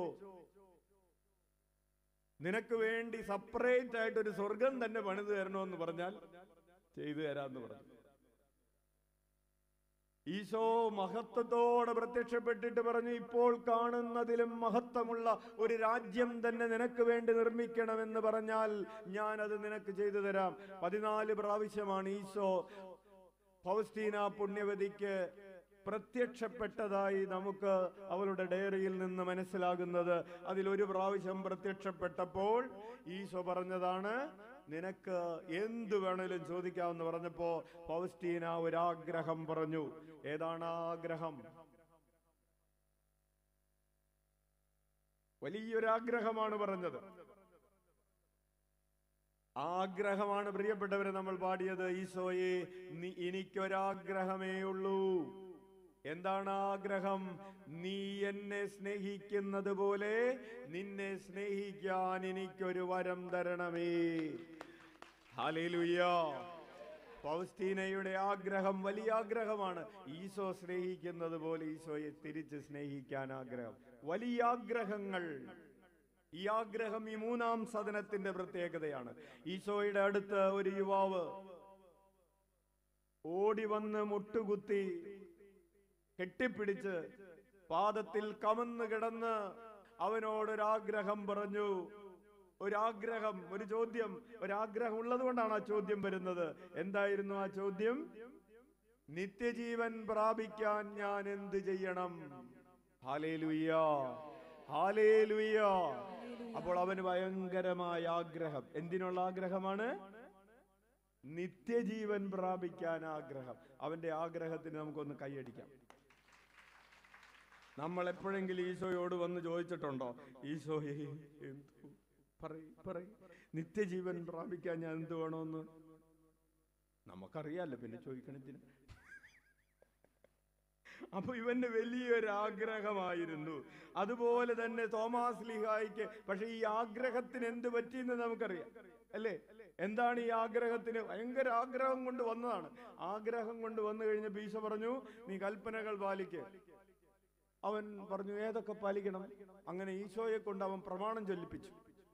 S1: നിനക്ക് വേണ്ടി സെപ്പറേറ്റ് ആയിട്ട് ഒരു സ്വർഗം തന്നെ പണിതു തരണമെന്ന് പറഞ്ഞാൽ ചെയ്തു തരാന്ന് പറഞ്ഞു ഈശോ മഹത്വത്തോടെ പ്രത്യക്ഷപ്പെട്ടിട്ട് പറഞ്ഞു ഇപ്പോൾ കാണുന്നതിലും മഹത്വമുള്ള ഒരു രാജ്യം തന്നെ നിനക്ക് വേണ്ടി നിർമ്മിക്കണമെന്ന് പറഞ്ഞാൽ ഞാൻ അത് നിനക്ക് ചെയ്തു തരാം പതിനാല് പ്രാവശ്യമാണ് ഈശോ ഫൗസ്റ്റീന പുണ്യവതിക്ക് പ്രത്യക്ഷപ്പെട്ടതായി നമുക്ക് അവളുടെ ഡയറിയിൽ നിന്ന് മനസ്സിലാകുന്നത് അതിലൊരു പ്രാവശ്യം പ്രത്യക്ഷപ്പെട്ടപ്പോൾ ഈശോ പറഞ്ഞതാണ് നിനക്ക് എന്ത് വേണേലും ചോദിക്കാമെന്ന് പറഞ്ഞപ്പോ ഫൗസ്റ്റീന ഒരാഗ്രഹം പറഞ്ഞു ഏതാണ് ആ ആഗ്രഹം വലിയൊരാഗ്രഹമാണ് പറഞ്ഞത് ആഗ്രഹമാണ് പ്രിയപ്പെട്ടവരെ നമ്മൾ പാടിയത് ഈശോയെ നീ എനിക്കൊരാഗ്രഹമേ ഉള്ളൂ എന്താണ് ആഗ്രഹം നീ എന്നെ സ്നേഹിക്കുന്നത് പോലെ നിന്നെ സ്നേഹിക്കാൻ എനിക്കൊരു വരം തരണമേ ഹല്ലേലൂയ ഫൗസ്റ്റീനയുടെ ആഗ്രഹം വലിയ ആഗ്രഹമാണ് ഈശോ സ്നേഹിക്കുന്നത് പോലെ ഈശോയെ തിരിച്ച് സ്നേഹിക്കാൻ ആഗ്രഹം വലിയ ആഗ്രഹങ്ങൾ ഈ ആഗ്രഹം ഈ മൂന്നാം സദനത്തിന്റെ പ്രത്യേകതയാണ് ഈശോയുടെ അടുത്ത് ഒരു യുവാവ് ഓടി വന്ന് മുട്ടുകുത്തി കെട്ടിപ്പിടിച്ച് പാദത്തിൽ കമന്ന് കിടന്ന് അവനോടൊരാഗ്രഹം പറഞ്ഞു ഒരാഗ്രഹം ഒരു ചോദ്യം ഒരാഗ്രഹം ഉള്ളത് കൊണ്ടാണ് ആ ചോദ്യം വരുന്നത് എന്തായിരുന്നു ആ ചോദ്യം നിത്യജീവൻ പ്രാപിക്കാൻ ഞാൻ എന്ത് ചെയ്യണം ഹാലേലുയ്യ ഹാലേലുയ്യ അപ്പോൾ അവന് ഭയങ്കരമായ ആഗ്രഹം എന്തിനുള്ള ആഗ്രഹമാണ് നിത്യജീവൻ പ്രാപിക്കാൻ ആഗ്രഹം അവന്റെ ആഗ്രഹത്തിന് നമുക്കൊന്ന് കൈയടിക്കാം നമ്മൾ എപ്പോഴെങ്കിലും ഈശോയോട് വന്ന് ചോദിച്ചിട്ടുണ്ടോ ഈശോയെ എന്തു പറയ് പറയ് നിത്യജീവൻ പ്രാപിക്കാൻ ഞാൻ എന്ത് വേണമെന്ന് നമുക്കറിയാലോ പിന്നെ ചോദിക്കണത്തിന് അപ്പൊ ഇവന്റെ വലിയൊരു ആഗ്രഹമായിരുന്നു അതുപോലെ തന്നെ തോമാസ് ലിഹായിക്ക് പക്ഷെ ഈ ആഗ്രഹത്തിന് എന്ത് പറ്റിയെന്ന് നമുക്കറിയാം അല്ലേ എന്താണ് ഈ ആഗ്രഹത്തിന് ഭയങ്കര ആഗ്രഹം കൊണ്ട് വന്നതാണ് ആഗ്രഹം കൊണ്ട് വന്നു കഴിഞ്ഞ ഈശോ പറഞ്ഞു നീ കൽപ്പനകൾ പാലിക്ക് അവൻ പറഞ്ഞു ഏതൊക്കെ പാലിക്കണം അങ്ങനെ ഈശോയെ കൊണ്ട് അവൻ പ്രമാണം ചൊല്ലിപ്പിച്ചു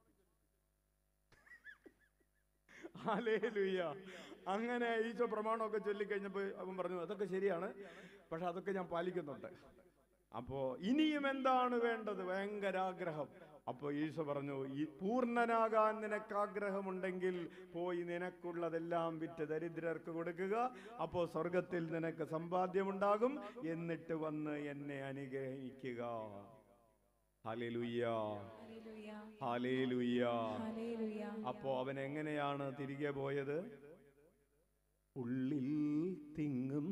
S1: ഹല്ലേലൂയ. അങ്ങനെ ഈശോ പ്രമാണമൊക്കെ ചൊല്ലിക്കഴിഞ്ഞപ്പോൾ അവൻ പറഞ്ഞു അതൊക്കെ ശരിയാണ് പക്ഷെ അതൊക്കെ ഞാൻ പാലിക്കുന്നുണ്ട് അപ്പോ ഇനിയും എന്താണ് വേണ്ടത് ഭയങ്കര ആഗ്രഹം അപ്പൊ ഈശോ പറഞ്ഞു ഈ പൂർണ്ണനാകാൻ നിനക്ക് ആഗ്രഹമുണ്ടെങ്കിൽ പോയി നിനക്കുള്ളതെല്ലാം വിറ്റ് ദരിദ്രർക്ക് കൊടുക്കുക അപ്പോ സ്വർഗത്തിൽ നിനക്ക് സമ്പാദ്യമുണ്ടാകും എന്നിട്ട് വന്ന് എന്നെ അനുഗ്രഹിക്കുക ഹല്ലേലൂയ
S2: ഹല്ലേലൂയ
S1: ഹല്ലേലൂയ
S2: ഹല്ലേലൂയ
S1: അപ്പോ അവൻ എങ്ങനെയാണ് തിരികെ പോയത് ഉള്ളിൽ തിങ്ങും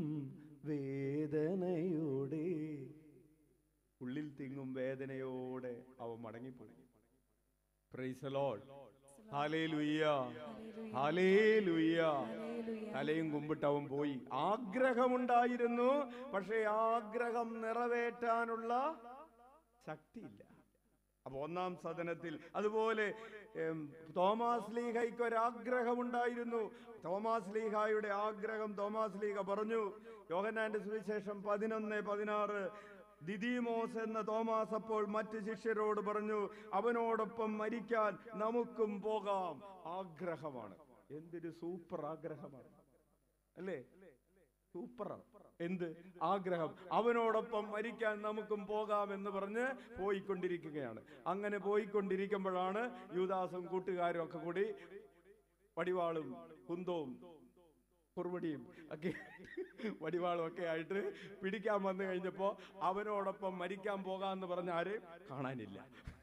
S1: വേദനയോടെ ഉള്ളിൽ തിങ്ങും വേദനയോടെ അവൻ മടങ്ങിപ്പോയി praise lord hallelujah hallelujah
S2: hallelujah
S1: തലയും കുമ്പിട്ട് അവൻ പോയി ആഗ്രഹമുണ്ടായിരുന്നു പക്ഷേ ആഗ്രഹം നിറവേറ്റാനുള്ള ശക്തിയില്ല അപ്പൊ ഒന്നാം സദനത്തിൽ അതുപോലെ ഉം, തോമാസ് ലീഹയ്ക്ക് ഒരാഗ്രഹമുണ്ടായിരുന്നു തോമാസ് ലീഹായുടെ ആഗ്രഹം തോമാസ് ലീഹ പറഞ്ഞു യോഹന്നാന്റെ സുവിശേഷം പതിനൊന്ന് പതിനാറ് ദിദീമോസ് എന്ന തോമാസ് അപ്പോൾ മറ്റ് ശിഷ്യരോട് പറഞ്ഞു അവനോടൊപ്പം മരിക്കാൻ നമുക്കും പോകാം ആഗ്രഹമാണ് എന്തൊരു സൂപ്പർ ആഗ്രഹമാണ് അല്ലേ സൂപ്പറാണ് എന്ത് ആഗ്രഹം അവനോടൊപ്പം മരിക്കാൻ നമുക്കും പോകാം എന്ന് പറഞ്ഞ് പോയിക്കൊണ്ടിരിക്കുകയാണ് അങ്ങനെ പോയിക്കൊണ്ടിരിക്കുമ്പോഴാണ് യൂദാസും കൂട്ടുകാരും ഒക്കെ കൂടി വടിവാളും കുന്തവും കുറുവടിയും ഒക്കെ വടിവാളും ഒക്കെ ആയിട്ട് പിടിക്കാൻ വന്നു കഴിഞ്ഞപ്പോ അവനോടൊപ്പം മരിക്കാൻ പോകാന്ന് പറഞ്ഞ ആര് കാണാനില്ല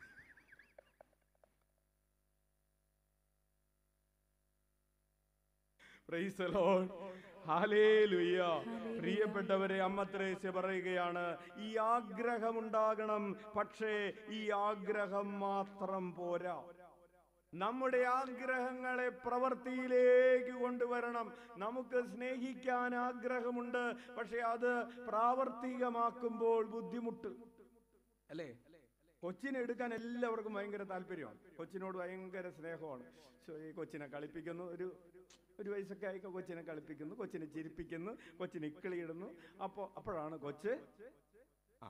S1: Praise the Lord. Hallelujah. പ്രിയപ്പെട്ടവരെ അമ്മ ത്രേസ്യ പറയുകയാണ് ഈ ആഗ്രഹമുണ്ടാകണം പക്ഷേ ഈ ആഗ്രഹം മാത്രം പോരാ നമ്മുടെ ആഗ്രഹങ്ങളെ പ്രവൃത്തിയിലേക്ക് കൊണ്ടുവരണം നമുക്ക് സ്നേഹിക്കാൻ ആഗ്രഹമുണ്ട് പക്ഷെ അത് പ്രാവർത്തികമാക്കുമ്പോൾ ബുദ്ധിമുട്ട് അല്ലേ കൊച്ചിനെ എടുക്കാൻ എല്ലാവർക്കും ഭയങ്കര താല്പര്യമാണ് കൊച്ചിനോട് ഭയങ്കര സ്നേഹമാണ് ശോ, ഈ കൊച്ചിനെ കളിപ്പിക്കുന്നു ഒരു ഒരു വയസ്സൊക്കെ ആയി കൊച്ചിനെ കളിപ്പിക്കുന്നു കൊച്ചിനെ ചിരിപ്പിക്കുന്നു കൊച്ചിനെ ഇക്കിളിയിടുന്നു അപ്പോ അപ്പോഴാണ് കൊച്ച് ആ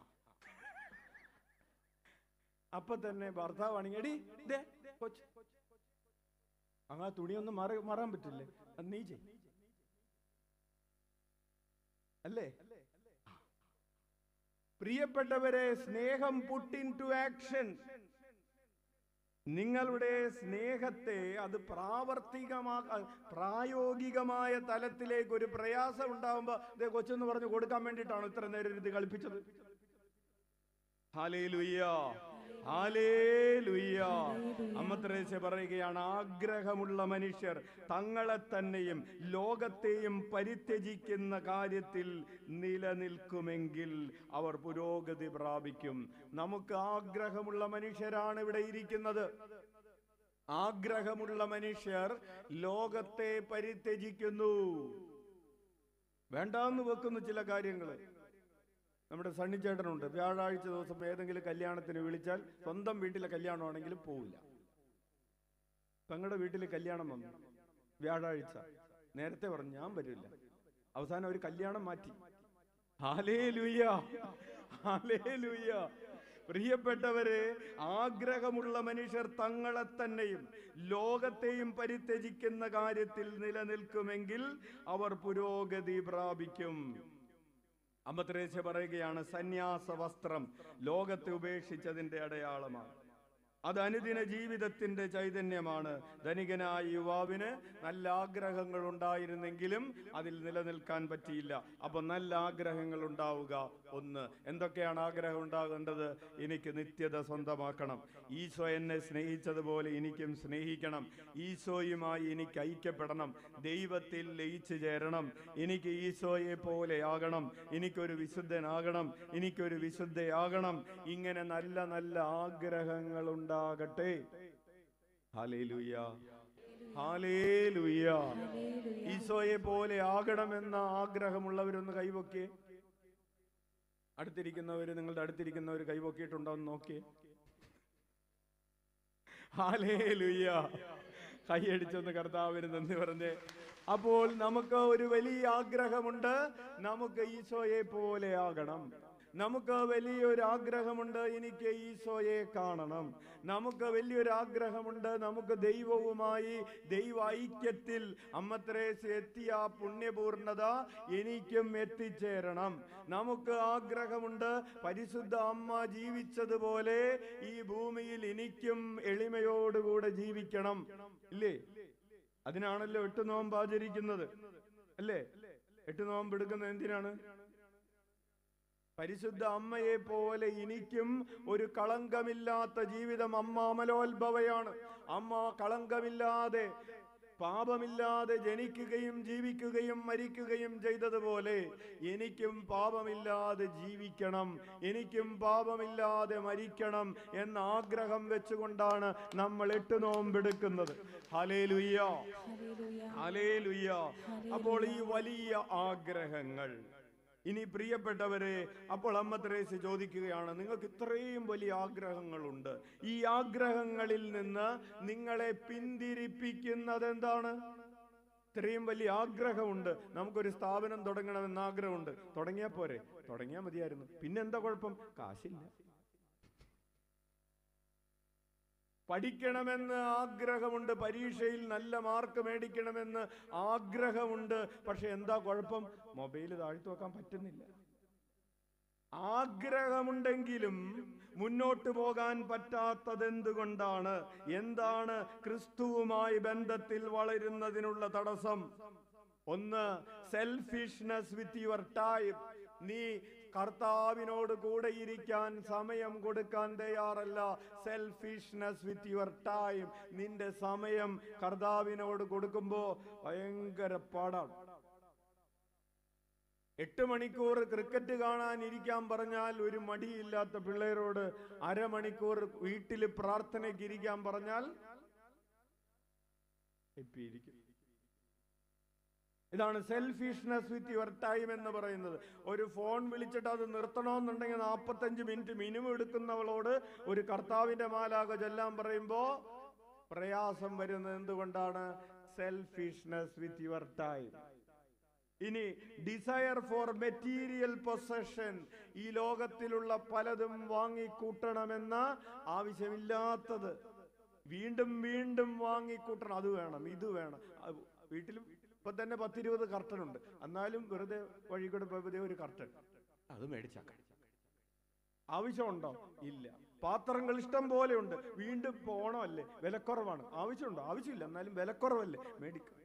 S1: അപ്പൊ തന്നെ ഭർത്താവാണെങ്കിൽ എടി ദേ, കൊച്ച് അങ്ങ് ആ തുണിയൊന്നും മാറി മാറാൻ പറ്റില്ലേ അത് നീ ചെയ് അല്ലേ പ്രിയപ്പെട്ടവരെ സ്നേഹം പുട്ടിൻ ടു ആക്ഷൻ നിങ്ങളുടെ സ്നേഹത്തെ അത് പ്രാവർത്തികമാ പ്രായോഗികമായ തലത്തിലേക്ക് ഒരു പ്രയാസം ഉണ്ടാവുമ്പോ ഇതേ കൊച്ചെന്ന് പറഞ്ഞു കൊടുക്കാൻ വേണ്ടിയിട്ടാണ് ഇത്ര നേരം ഇത് കളിപ്പിച്ചത് ഹാലേലുയ്യ ഹാലേലുയ്യ അമ്മ ത്രേസ്യ പറയുകയാണ് ആഗ്രഹമുള്ള മനുഷ്യർ തങ്ങളെ തന്നെയും ലോകത്തെയും പരിത്യജിക്കുന്ന കാര്യത്തിൽ നിലനിൽക്കുമെങ്കിൽ അവർ പുരോഗതി പ്രാപിക്കും നമുക്ക് ആഗ്രഹമുള്ള മനുഷ്യരാണ് ഇവിടെ ഇരിക്കുന്നത് ആഗ്രഹമുള്ള മനുഷ്യർ ലോകത്തെ പരിത്യജിക്കുന്നു വേണ്ടാന്ന് വെക്കുന്ന ചില കാര്യങ്ങൾ നമ്മുടെ സണ്ണിച്ചേട്ടനുണ്ട് വ്യാഴാഴ്ച ദിവസം ഏതെങ്കിലും കല്യാണത്തിന് വിളിച്ചാൽ സ്വന്തം വീട്ടിലെ കല്യാണമാണെങ്കിലും പോവില്ല പെങ്ങളുടെ വീട്ടിൽ കല്യാണം വന്നു വ്യാഴാഴ്ച നേരത്തെ പറഞ്ഞു ഞാൻ വരില്ല അവസാനം ഒരു കല്യാണം മാറ്റി ഹാലേ ലൂയ ഹാലേ ലൂയ പ്രിയപ്പെട്ടവരെ ആഗ്രഹമുള്ള മനുഷ്യർ തങ്ങളെ തന്നെയും ലോകത്തെയും പരിത്യജിക്കുന്ന കാര്യത്തിൽ നിലനിൽക്കുമെങ്കിൽ അവർ പുരോഗതി പ്രാപിക്കും അമ്മത്രേസ്യ പറയുകയാണ് സന്യാസ വസ്ത്രം ലോകത്തെ ഉപേക്ഷിച്ചതിന്റെ അടയാളമാണ് അത് അനുദിന ജീവിതത്തിന്റെ ചൈതന്യമാണ് ധനികനായ യുവാവിന് നല്ല ആഗ്രഹങ്ങൾ ഉണ്ടായിരുന്നെങ്കിലും അതിൽ നിലനിൽക്കാൻ പറ്റിയില്ല അപ്പൊ നല്ല ആഗ്രഹങ്ങൾ ഉണ്ടാവുക ഒന്ന് എന്തൊക്കെയാണ് ആഗ്രഹം ഉണ്ടാകേണ്ടത് എനിക്ക് നിത്യത സ്വന്തമാക്കണം ഈശോ എന്നെ സ്നേഹിച്ചതുപോലെ എനിക്കും സ്നേഹിക്കണം ഈശോയുമായി എനിക്ക് ഐക്യപ്പെടണം ദൈവത്തിൽ ലയിച്ചു ചേരണം എനിക്ക് ഈശോയെ പോലെ ആകണം എനിക്കൊരു വിശുദ്ധനാകണം എനിക്കൊരു വിശുദ്ധയാകണം ഇങ്ങനെ നല്ല നല്ല ആഗ്രഹങ്ങൾ ഉണ്ടാകട്ടെ ഹാലേലുയ്യ ഹാലേലുയ്യ ഈശോയെ പോലെ ആകണമെന്ന ആഗ്രഹമുള്ളവരൊന്ന് കൈവൊക്കിയേ അടുത്തിരിക്കുന്നവര് നിങ്ങളുടെ അടുത്തിരിക്കുന്നവർ കൈവൊക്കിയിട്ടുണ്ടോ എന്ന് നോക്കിയേ ഹാലേലുയ്യ കൈയടിച്ചൊന്ന് കർത്താവിന് നന്ദി പറഞ്ഞേ അപ്പോൾ നമുക്ക് ഒരു വലിയ ആഗ്രഹമുണ്ട് നമുക്ക് ഈശോയെ പോലെ ആകണം നമുക്ക് വലിയൊരു ആഗ്രഹമുണ്ട് എനിക്ക് ഈശോയെ കാണണം നമുക്ക് വലിയൊരു ആഗ്രഹമുണ്ട് നമുക്ക് ദൈവവുമായി ദൈവ ഐക്യത്തിൽ അമ്മത്രേസ് എത്തിയ ആ പുണ്യപൂർണത എനിക്കും എത്തിച്ചേരണം നമുക്ക് ആഗ്രഹമുണ്ട് പരിശുദ്ധ അമ്മ ജീവിച്ചതുപോലെ ഈ ഭൂമിയിൽ എനിക്കും എളിമയോടുകൂടെ ജീവിക്കണം ഇല്ലേ അതിനാണല്ലോ എട്ട് നോമ്പ് ആചരിക്കുന്നത് അല്ലേ എട്ട് നോമ്പ് എടുക്കുന്നത് എന്തിനാണ് പരിശുദ്ധ അമ്മയെ പോലെ എനിക്കും ഒരു കളങ്കമില്ലാത്ത ജീവിതം അമ്മ അമലോത്ഭവയാണ് അമ്മ കളങ്കമില്ലാതെ പാപമില്ലാതെ ജനിക്കുകയും ജീവിക്കുകയും മരിക്കുകയും ചെയ്തതുപോലെ എനിക്കും പാപമില്ലാതെ ജീവിക്കണം എനിക്കും പാപമില്ലാതെ മരിക്കണം എന്ന ആഗ്രഹം വെച്ചുകൊണ്ടാണ് നമ്മൾ എട്ട് നോമ്പെടുക്കുന്നത് ഹലേ ലുയ്യ
S2: ഹല്ലേലൂയ
S1: ഹലേ ലുയ്യ അപ്പോൾ ഈ വലിയ ആഗ്രഹങ്ങൾ ഇനി പ്രിയപ്പെട്ടവരെ അപ്പോൾ അമ്മ തെരേസ് ചോദിക്കുകയാണ് നിങ്ങൾക്ക് ഇത്രയും വലിയ ആഗ്രഹങ്ങളുണ്ട് ഈ ആഗ്രഹങ്ങളിൽ നിന്ന് നിങ്ങളെ പിന്തിരിപ്പിക്കുന്നത് എന്താണ് ഇത്രയും വലിയ ആഗ്രഹമുണ്ട് നമുക്കൊരു സ്ഥാപനം തുടങ്ങണമെന്ന് ആഗ്രഹമുണ്ട് തുടങ്ങിയാ പോരെ തുടങ്ങിയാൽ മതിയായിരുന്നു പിന്നെന്താ കുഴപ്പം കാശില്ല പഠിക്കണമെന്ന് ആഗ്രഹമുണ്ട് പരീക്ഷയിൽ നല്ല മാർക്ക് മേടിക്കണമെന്ന് ആഗ്രഹമുണ്ട് പക്ഷെ എന്താ കുഴപ്പം മൊബൈൽ താഴ്ത്തു വെക്കാൻ പറ്റുന്നില്ല ആഗ്രഹമുണ്ടെങ്കിലും മുന്നോട്ട് പോകാൻ പറ്റാത്തത് എന്തുകൊണ്ടാണ് എന്താണ് ക്രിസ്തുവുമായി ബന്ധത്തിൽ വളരുന്നതിനുള്ള തടസ്സം ഒന്ന് സെൽഫിഷ്നെസ് വിത്ത് യുവർ ടൈം നീ കർത്താവിനോട് കൂടെ ഇരിക്കാൻ സമയം കൊടുക്കാൻ തയ്യാറല്ല സെൽഫിഷ്നെസ് വിത്ത് യുവർ ടൈം നിന്റെ സമയം കർത്താവിനോട് കൊടുക്കുമ്പോ ഭയങ്കര പാടാണ് എട്ട് മണിക്കൂർ ക്രിക്കറ്റ് കാണാൻ ഇരിക്കാൻ പറഞ്ഞാൽ ഒരു മടിയില്ലാത്ത പിള്ളേരോട് അരമണിക്കൂർ വീട്ടിൽ പ്രാർത്ഥനയ്ക്ക് ഇരിക്കാൻ പറഞ്ഞാൽ ഇപ്പൊ ഇരിക്കും ഇതാണ് സെൽഫിഷ്നെസ് വിത്ത് യുവർ ടൈം എന്ന് പറയുന്നത് ഒരു ഫോൺ വിളിച്ചിട്ട് അത് നിർത്തണമെന്നുണ്ടെങ്കിൽ നാൽപ്പത്തഞ്ച് മിനിറ്റ് മിനിമം എടുക്കുന്നവളോട് ഒരു കർത്താവിന്റെ മാലാക ചൊല്ലാൻ പറയുമ്പോ പ്രയാസം വരുന്നത് എന്തുകൊണ്ടാണ് സെൽഫിഷ്നെസ് വിത്ത് യുവർ ടൈം ഇനി ഡിസയർ ഫോർ മെറ്റീരിയൽ പൊസഷൻ ഈ ലോകത്തിലുള്ള പലതും വാങ്ങിക്കൂട്ടണമെന്ന ആവശ്യമില്ലാത്തത് വീണ്ടും വീണ്ടും വാങ്ങിക്കൂട്ടണം അത് വേണം ഇത് വേണം അത് വീട്ടിലും ഇപ്പൊ തന്നെ പത്തിരുപത് കർട്ടൻ ഉണ്ട് എന്നാലും വെറുതെ വഴി കൂടെ പോയപ്പോ ഒരു കർട്ടൻ അത് മേടിച്ചാക്കാം ആവശ്യമുണ്ടോ ഇല്ല പാത്രങ്ങൾ ഇഷ്ടം പോലെ ഉണ്ട് വീണ്ടും പോണമല്ലേ വിലക്കുറവാണ് ആവശ്യമുണ്ടോ ആവശ്യമില്ല എന്നാലും വിലക്കുറവല്ലേ മേടിക്കാം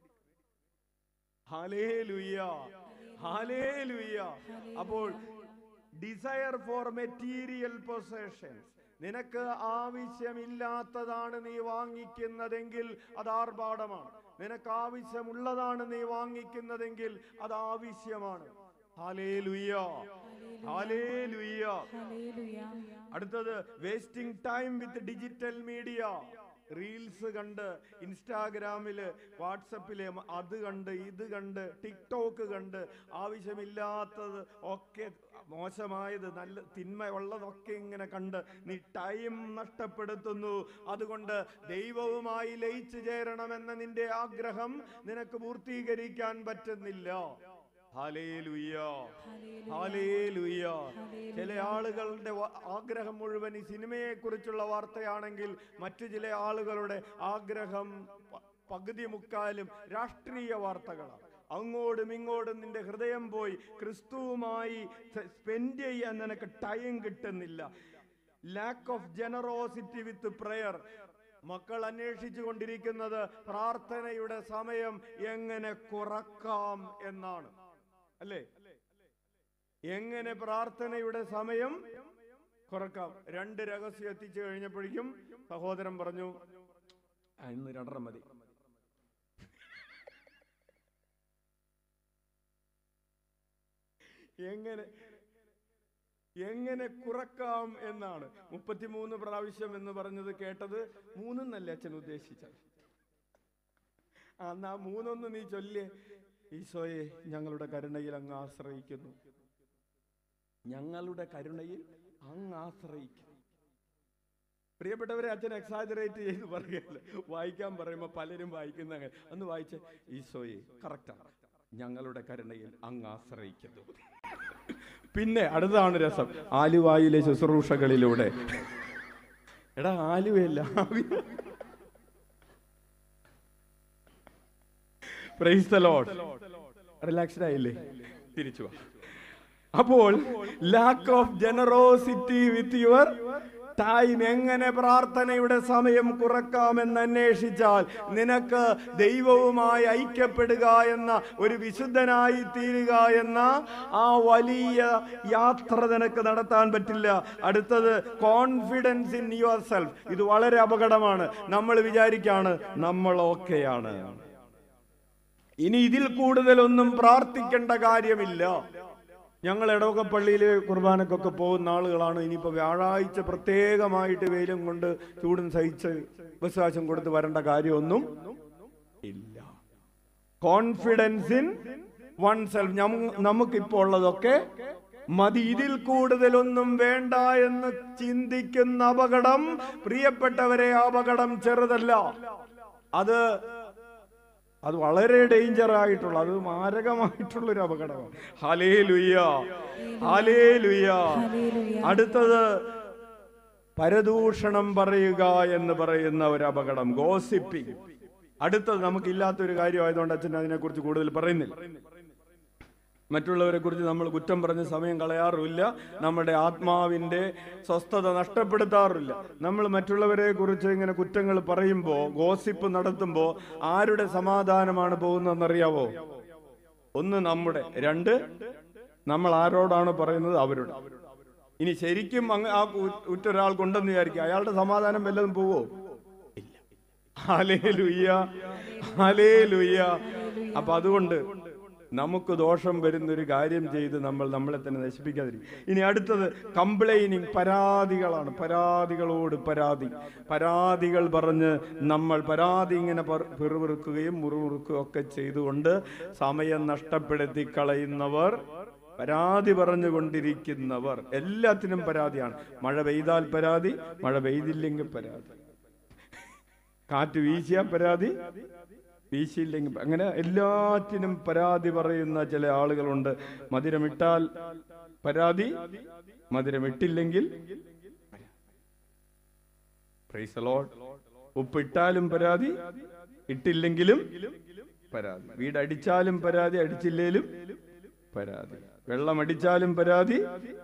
S1: ഹാലേലുയ്യ ഹാലേലുയ്യ അപ്പോൾ ഡിസയർ ഫോർ മെറ്റീരിയൽ പൊസഷൻസ് നിനക്ക് ആവശ്യമില്ലാത്തതാണ് നീ വാങ്ങിക്കുന്നതെങ്കിൽ അത് ആർഭാടമാണ് നിനക്ക് ആവശ്യമുള്ളതാണ് നീ വാങ്ങിക്കുന്നതെങ്കിൽ അത് ആവശ്യമാണ് ഹാലേലുയ്യ ഹാലേലുയ്യ
S2: ഹല്ലേലൂയ
S1: അടുത്തത് wasting time with digital media reels കണ്ട് ഇൻസ്റ്റാഗ്രാമില് വാട്സപ്പില് അത് കണ്ട് ഇത് കണ്ട് ടിക്ടോക്ക് കണ്ട് ആവശ്യമില്ലാത്തത് ഒക്കെ മോശമായത് നല്ല തിന്മയുള്ളതൊക്കെ ഇങ്ങനെ കണ്ട് നീ ടൈം നഷ്ടപ്പെടുത്തുന്നു അതുകൊണ്ട് ദൈവവുമായി ലയിച്ചു ചേരണമെന്ന നിന്റെ ആഗ്രഹം നിനക്ക് പൂർത്തീകരിക്കാൻ പറ്റുന്നില്ല ഹാലേലുയ്യ ഹാലേലുയ്യ ചില ആളുകളുടെ വ- ആഗ്രഹം മുഴുവൻ ഈ സിനിമയെ കുറിച്ചുള്ള വാർത്തയാണെങ്കിൽ മറ്റു ചില ആളുകളുടെ ആഗ്രഹം പ- പകുതി മുക്കാലും രാഷ്ട്രീയ വാർത്തകളാണ് അങ്ങോട്ടും ഇങ്ങോട്ടും നിന്റെ ഹൃദയം പോയി ക്രിസ്തുവുമായി സ്പെൻഡ് ചെയ്യാൻ നിനക്ക് ടൈം കിട്ടുന്നില്ല lack of generosity with prayer മക്കൾ അന്വേഷിച്ചു കൊണ്ടിരിക്കുന്നത് പ്രാർത്ഥനയുടെ സമയം എങ്ങനെ കുറക്കാം എന്നാണ് അല്ലേ എങ്ങനെ പ്രാർത്ഥനയുടെ സമയം കുറക്കാം രണ്ട് രഹസ്യം എത്തിച്ചു കഴിഞ്ഞപ്പോഴേക്കും സഹോദരൻ പറഞ്ഞു "ആ, ഇന്ന് രണ്ടര മതി എങ്ങനെ എങ്ങനെ കുറക്കാം എന്നാണ് മുപ്പത്തിമൂന്ന് പ്രാവശ്യം എന്ന് പറഞ്ഞത് കേട്ടത് മൂന്നെന്നല്ലേ അച്ഛൻ ഉദ്ദേശിച്ചത് ആ, എന്നാ മൂന്നൊന്ന് നീ ചൊല്ലിയേ ഈശോയെ ഞങ്ങളുടെ കരുണയിൽ അങ്ങ് ആശ്രയിക്കുന്നു ഞങ്ങളുടെ കരുണയിൽ അങ്ങ് ആശ്രയിക്കുന്നു പ്രിയപ്പെട്ടവരെ അച്ഛൻ എക്സാജറേറ്റ് ചെയ്ത് പറയുകയല്ല വായിക്കാൻ പറയുമ്പോൾ പലരും വായിക്കുന്ന അങ്ങനെ ഒന്ന് വായിച്ച് ഈശോയെ കറക്റ്റാണ് ഞങ്ങളുടെ കരുണയിൽ അങ്ങ് ആശ്രയിക്കുന്നു പിന്നെ അടുത്തതാണ് രസം ആലുവായിലെ ശുശ്രൂഷകളിലൂടെ എടാ ആലുവയല്ല പ്രൈസ് ദ ലോർഡ് റിലാക്സ്ഡ് ആയില്ലേ തിരിച്ചു വാ അപ്പോൾ lack of generosity with your time എങ്ങനെ പ്രാർത്ഥനയുടെ സമയം കുറക്കാമെന്ന് അന്വേഷിച്ചാൽ നിനക്ക് ദൈവവുമായി ഐക്യപ്പെടുക എന്ന ഒരു വിശുദ്ധനായി തീരുക എന്ന ആ വലിയ യാത്ര നിനക്ക് നടത്താൻ പറ്റില്ല അടുത്തത് കോൺഫിഡൻസ് ഇൻ യുവർ സെൽഫ് ഇത് വളരെ അപകടമാണ് നമ്മൾ വിചാരിക്കാണ് നമ്മൾ ഓക്കെയാണ് ഇനി ഇതിൽ കൂടുതലൊന്നും പ്രാർത്ഥിക്കേണ്ട കാര്യമില്ല ഞങ്ങൾ ഇടവക പള്ളിയിൽ കുർബാനക്കൊക്കെ പോകുന്ന ആളുകളാണ് ഇനിയിപ്പോൾ വ്യാഴാഴ്ച പ്രത്യേകമായിട്ട് വെയിലും കൊണ്ട് ചൂടും സഹിച്ച് വിശ്വാസം കൊടുത്ത് വരേണ്ട കാര്യമൊന്നും ഇല്ല കോൺഫിഡൻസ് ഇൻ വൺ സെൽഫ് നമുക്കിപ്പോൾ ഉള്ളതൊക്കെ മതി ഇതിൽ കൂടുതലൊന്നും വേണ്ട എന്ന് ചിന്തിക്കുന്ന അപകടം പ്രിയപ്പെട്ടവരെ ആ അപകടം ചെറുതല്ല അത് അത് വളരെ ഡേഞ്ചർ ആയിട്ടുള്ള അത് മാരകമായിട്ടുള്ള ഒരു അപകടമാണ് ഹലേ ലുയ്യ ഹലേ ലുയ്യ
S2: ഹല്ലേലൂയ.
S1: അടുത്തത് പരദൂഷണം പറയുക എന്ന് പറയുന്ന ഒരു അപകടം ഗോസിപ്പിംഗ് അടുത്തത് നമുക്കില്ലാത്തൊരു കാര്യമായതുകൊണ്ട് അച്ഛൻ അതിനെക്കുറിച്ച് കൂടുതൽ പറയുന്നില്ല മറ്റുള്ളവരെ കുറിച്ച് നമ്മൾ കുറ്റം പറഞ്ഞ് സമയം കളയാറുമില്ല നമ്മുടെ ആത്മാവിന്റെ സ്വസ്ഥത നഷ്ടപ്പെടുത്താറില്ല നമ്മൾ മറ്റുള്ളവരെ കുറിച്ച് ഇങ്ങനെ കുറ്റങ്ങൾ പറയുമ്പോൾ ഗോസിപ്പ് നടത്തുമ്പോൾ ആരുടെ സമാധാനമാണ് പോകുന്നതെന്നറിയാവോ ഒന്ന് നമ്മുടെ രണ്ട് നമ്മൾ ആരോടാണ് പറയുന്നത് അവരോട് ഇനി ശരിക്കും അങ്ങ് ആ കു- ഉറ്റൊരാൾ കൊണ്ടെന്ന് വിചാരിക്കുക അയാളുടെ സമാധാനം വല്ലതും പോവോ ഇല്ല ഹലേ ലുയ്യ ഹലേ ലുയ്യ അപ്പൊ അതുകൊണ്ട് നമുക്ക് ദോഷം വരുന്നൊരു കാര്യം ചെയ്ത് നമ്മൾ നമ്മളെ തന്നെ നശിപ്പിക്കാതിരിക്കും ഇനി അടുത്തത് കംപ്ലൈനിങ് പരാതികളാണ് പരാതികളോട് പരാതി പരാതികൾ പറഞ്ഞ് നമ്മൾ പരാതി ഇങ്ങനെ പർ- പിറുപിറുക്കുകയും മുറുമുറുക്കുകയും ഒക്കെ ചെയ്തുകൊണ്ട് സമയം നഷ്ടപ്പെടുത്തി കളയുന്നവർ പരാതി പറഞ്ഞുകൊണ്ടിരിക്കുന്നവർ എല്ലാത്തിനും പരാതിയാണ് മഴ പെയ്താൽ പരാതി മഴ പെയ്തില്ലെങ്കിൽ പരാതി കാറ്റ് വീശിയാൽ പരാതി വീശിയില്ലെങ്കിൽ അങ്ങനെ എല്ലാറ്റിനും പരാതി പറയുന്ന ചില ആളുകളുണ്ട് മധുരമിട്ടാൽ പരാതി മധുരമിട്ടില്ലെങ്കിൽ Praise the Lord. ഉപ്പിട്ടാലും പരാതി ഇട്ടില്ലെങ്കിലും പരാതി വീട് അടിച്ചാലും പരാതി അടിച്ചില്ലേലും പരാതി വെള്ളം അടിച്ചാലും പരാതി